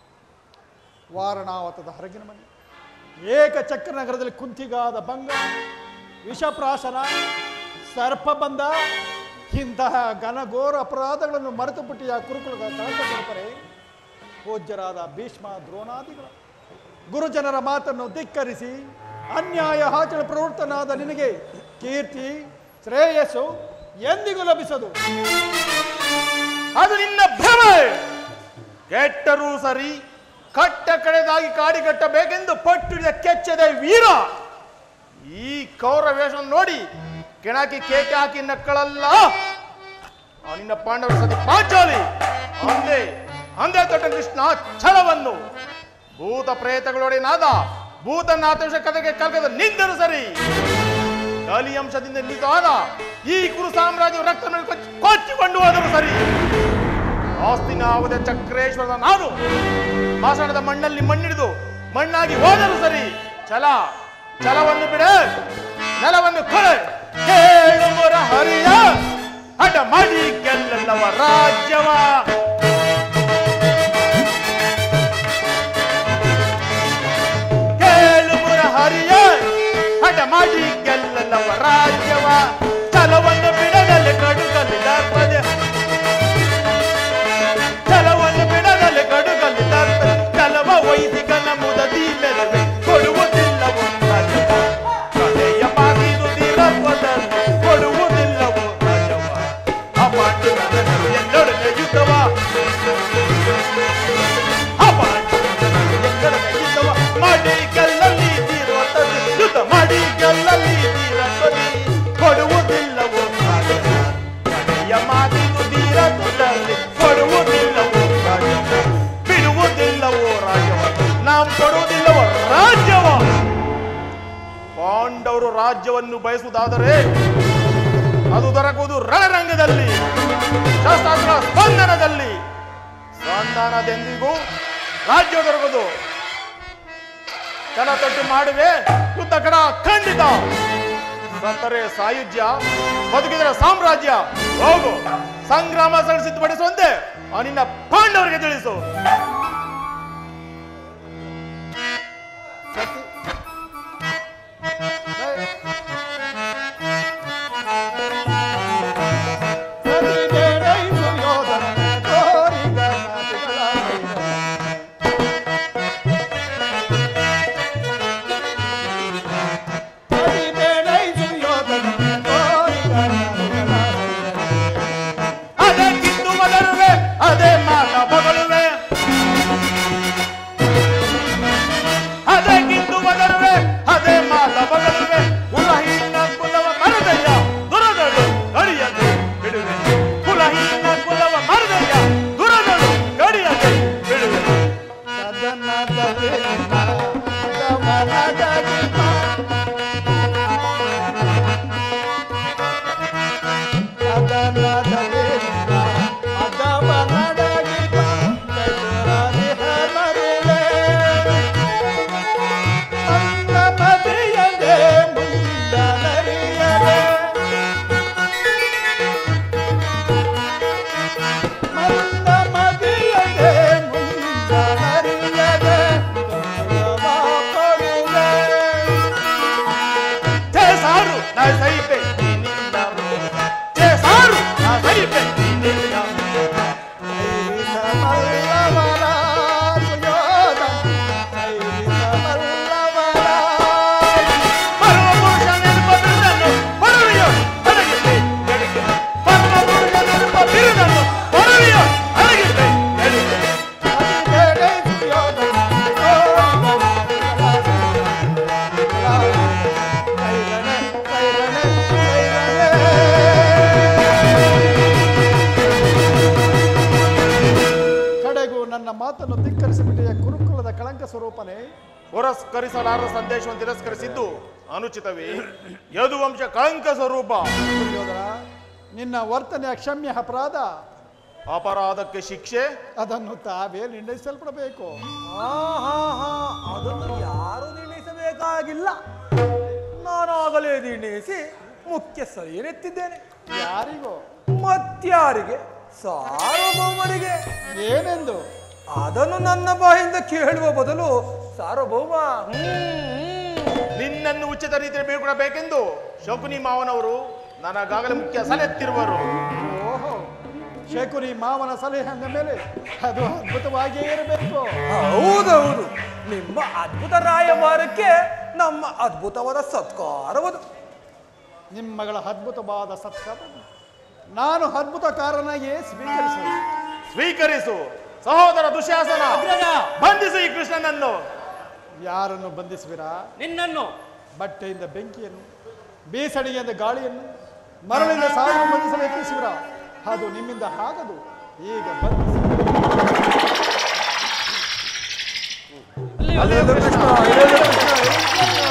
ವಾರಣಾವತದ ಹೊರಗಿನ ಮನೆ ಏಕಚಕ್ರ ನಗರದಲ್ಲಿ ಕುಂತಿಗಾದ ಭಂಗ ವಿಷಪ್ರಾಶನ ಸರ್ಪಬಂಧ ಇಂತಹ ಘನಘೋರ ಅಪರಾಧಗಳನ್ನು ಮರೆತು ಬಿಟ್ಟಿಯ ಕುರುಕುಲದ ಕಳಕ ಪರಂಪರೆ ಪೂಜ್ಯರಾದ ಭೀಷ್ಮ ದ್ರೋಣಾದಿಗಳು ಗುರುಜನರ ಮಾತನ್ನು ಧಿಕ್ಕರಿಸಿ ಅನ್ಯಾಯ ಆಚರಣೆ ಪ್ರವೃತ್ತನಾದ ನಿನಗೆ ಕೀರ್ತಿ ಶ್ರೇಯಸ್ಸು ಎಂದಿಗೂ ಲಭಿಸದು ಅದು ನಿನ್ನ ಭ್ರಮೆ ಕೆಟ್ಟರೂ ಸರಿ ಕಟ್ಟ ಕಡೆದಾಗಿ ಕಾಡಿ ಕಟ್ಟಬೇಕೆಂದು ಪಟ್ಟಿಡಿದ ಕೆಚ್ಚದ ವೀರ ಈ ಕೌರ ವೇಷವನ್ನು ನೋಡಿ ಕೆಣಕಿ ಕೇಕೆ ಹಾಕಿ ನಕ್ಕಳಲ್ಲ ಆ ನಿನ್ನ ಪಾಂಡವರ ಸತಿ ಪಾಂಚಾಲಿ ಅಂದೆ ಅಂದೆ ತೊಟ್ಟ ಕೃಷ್ಣ ಛಲವನ್ನು ಭೂತ ಪ್ರೇತಗಳೊಡೆನಾದ ಭೂತನಾಥಂಶ ಕಥೆಗೆ ಕಲ್ಕದ ನಿಂದರು ಸರಿ ಕಲಿಯಂಶದಿಂದ ನಿಂತಾದ ಈ ಕುರು ಸಾಮ್ರಾಜ್ಯ ರಕ್ತ ಕೊಚ್ಚಿಕೊಂಡು ಹೋದರು ಸರಿ ಆಸ್ತಿನಾವುದ ಚಕ್ರೇಶ್ವರದ ನಾನು ಮಾಸಣದ ಮಣ್ಣಲ್ಲಿ ಮಣ್ಣಿಡಿದು ಮಣ್ಣಾಗಿ ಹೋದರು ಸರಿ ಛಲ ಛಲವನ್ನು ಬಿಡೆ ನೆಲವನ್ನು ಕೊಳೆ ಕೇಳು ಮೊರ ಹರಿಯ ಹಠ ಮಾಡಿ ಗೆಲ್ಲಲ್ಲವ ರಾಜ್ಯವ ಮಾಡಿ ಗೆಲ್ಲಲವ ರಾಜ್ಯವ ಛಲವನ್ನು ಬಿಡದಲ್ಲಿ ಕಡುಗಲ್ಲಿ ದರ್ಪದೆ ಛಲವನ್ನು ಬಿಡದಲ್ಲಿ ಕಡುಗಲ್ಲಿ ದರ್ಪದೆ ಛಲವ ವೈದಿಕನ ಮುದದಿ ಮೆರವೆ ಕೊಡುವುದಿಲ್ಲವೋ ರಾಜವ ಕಲೆಯ ಮಾಗಿದು ದಿರಪದಲ್ಲಿ ಕೊಡುವುದಿಲ್ಲವೋ ರಾಜವ ಅಪಾಂಡು ನನಗೆ ಎಲ್ಲೊಡನೆ ಯುದ್ಧವ ಅಪಾಂಡು ನನಗೆ ಎಲ್ಲೊಡನೆ ಯುದ್ಧವ ಮಾಡಿ ಗೆಲ್ಲಲ್ಲಿ ತೀರುತ್ತದೆ ಯುದ್ಧ ಮಾಡಿ ಗೆಲ್ಲಲ್ಲಿ ತೀರುತ್ತದೆ ಕೊಡುವುದಿಲ್ಲವೋ ರಾಜವ ಕಲೆಯ ಮಾತಿದು ತೀರದಲ್ಲಿ ಕೊಡುವುದಿಲ್ಲವೋ ರಾಜವ ಬಿಡುವುದಿಲ್ಲವೋ ರಾಜವ ನಾವು ಕೊಡುವುದಿಲ್ಲವೋ ರಾಜ್ಯವ ಪಾಂಡವರು ರಾಜ್ಯವನ್ನು ಬಯಸುವುದಾದರೆ ಅದು ದೊರಕುವುದು ರಣರಂಗದಲ್ಲಿ ಶಸ್ತ್ರಾಸ್ತ್ರ ಸ್ಪಂದನದಲ್ಲಿ ಸ್ಪಂದನದೆಂದಿಗೂ ರಾಜ್ಯ ದೊರಕುವುದು ಕಣ ತೊಟ್ಟು ಮಾಡುವೆ ಯುದ್ಧ ಕಣ ಖಂಡಿತ ಸತ್ತರೆ ಸಾಯುಜ್ಯ ಬದುಕಿದರೆ ಸಾಮ್ರಾಜ್ಯ ಹೋಗು ಸಂಗ್ರಾಮ ಸ್ಥಳ ಸಿದ್ಧಪಡಿಸುವಂತೆ ಆ ನಿನ್ನ ಪಾಂಡವರಿಗೆ ತಿಳಿಸು ಅದೇ ಕಿತ್ತು ಬದರುವೆ ಅದೇ ಮಾತ ಬಗಳುವೆ ಅದೇ ಕಿತ್ತು ಬದರುವೆ ಅದೇ ಮಾತ ಬಗಳುವೆ ಕುಲಹೀನ ಕುಲವ ಮರದಯ್ಯ ದುರದಳು ಗಡಿಯದೆ ಬಿಡುವೆ ಕುಲಹೀನ ಕುಲವ ಮರದಯ್ಯ ದುರದಳು ಗಡಿಯದೆ ಬಿಡುವೆ చేశారు నా సైపే చేశారు నా సైపే పరమపురుష నెలుప బిరుదను పరవియో అడగితే ఎడిగే పరమపురుష నెలుప బిరుదను పరవియో అడగితే ఎడిగే ಕಡೆಗೂ ನನ್ನ ಮಾತನ್ನು ಧಿಕ್ಕರಿಸಿಬಿಟ್ಟಿಯ ಕುರುಕುಲದ ಕಳಂಕ ಸ್ವರೂಪನೇ ಪುರಸ್ಕರಿಸಲಾರದ ಸಂದೇಶವನ್ನು ತಿರಸ್ಕರಿಸಿದ್ದು ಅನುಚಿತವೇ ಯದುವಂಶ ಕಳಂಕ ಸ್ವರೂಪ ದುರ್ಯೋಧನ ನಿನ್ನ ವರ್ತನೆ ಅಕ್ಷಮ್ಯ ಅಪರಾಧ ಅಪರಾಧಕ್ಕೆ ಶಿಕ್ಷೆ ಅದನ್ನು ತಾವೇ ನಿರ್ಣಯಿಸಲ್ಪಡಬೇಕು ಆಹಾಹಾ, ಅದನ್ನು ಯಾರು ನಿರ್ಣಯಿಸಬೇಕಾಗಿಲ್ಲ ನಾನಾಗಲೇ ನಿರ್ಣಯಿಸಿ ಮುಖ್ಯ ಸರಿಯನೆತ್ತಿದ್ದೇನೆ ಯಾರಿಗೋ ಮತ್ಯಾರಿಗೆ ಸಾರ್ವಭೌಮರಿಗೆ ಏನೆಂದು ಅದನ್ನು ನನ್ನ ಬಾಯಿಂದ ಕೇಳುವ ಬದಲು ಸಾರ್ವಭೌಮ ನಿನ್ನನ್ನು ಉಚಿತ ರೀತಿಯಲ್ಲಿ ಬೀಳ್ಕೊಡಬೇಕೆಂದು ಶಕುನಿ ಮಾವನವರು ನನಗಾಗಲೇ ಮುಖ್ಯ ಸಲೆತ್ತಿರುವರು ಓಹೋ ಶಕುನಿ ಮಾವನ ಸಲಹೆ ಅಂದ ಮೇಲೆ ಅದು ಅದ್ಭುತವಾಗಿಯೇ ಇರಬೇಕು ಹೌದೌದು ನಿಮ್ಮ ಅದ್ಭುತ ರಾಯಭಾರಕ್ಕೆ ನಮ್ಮ ಅದ್ಭುತವಾದ ಸತ್ಕಾರವದು ನಿಮ್ಮಗಳ ಅದ್ಭುತವಾದ ಸತ್ಕಾರ ನಾನು ಅದ್ಭುತಕಾರನಾಗಿಯೇ ಸ್ವೀಕರಿಸುವೆ ಸ್ವೀಕರಿಸು ಸಹೋದರ ದುಶ್ಯಾಸನ ಅಗ್ರಜ ಬಂಧಿಸು ಈ ಕೃಷ್ಣನನ್ನು ಯಾರನ್ನು ಬಂಧಿಸುವಿರಾ ನಿನ್ನನ್ನು ಬಟ್ಟೆಯಿಂದ ಬೆಂಕಿಯನ್ನು ಬೀಸಣಿಗೆಯಿಂದ ಗಾಳಿಯನ್ನು ಮರಳಿಂದ ಸಾವಿರ ಬಂಧಿಸಲು ಯತ್ನಿಸುವಿರಾ ಅದು ನಿಮ್ಮಿಂದ ಆಗದು ಈಗ ಬಂಧಿಸಿ ಅಲ್ಲಿಯೂ ಕೃಷ್ಣ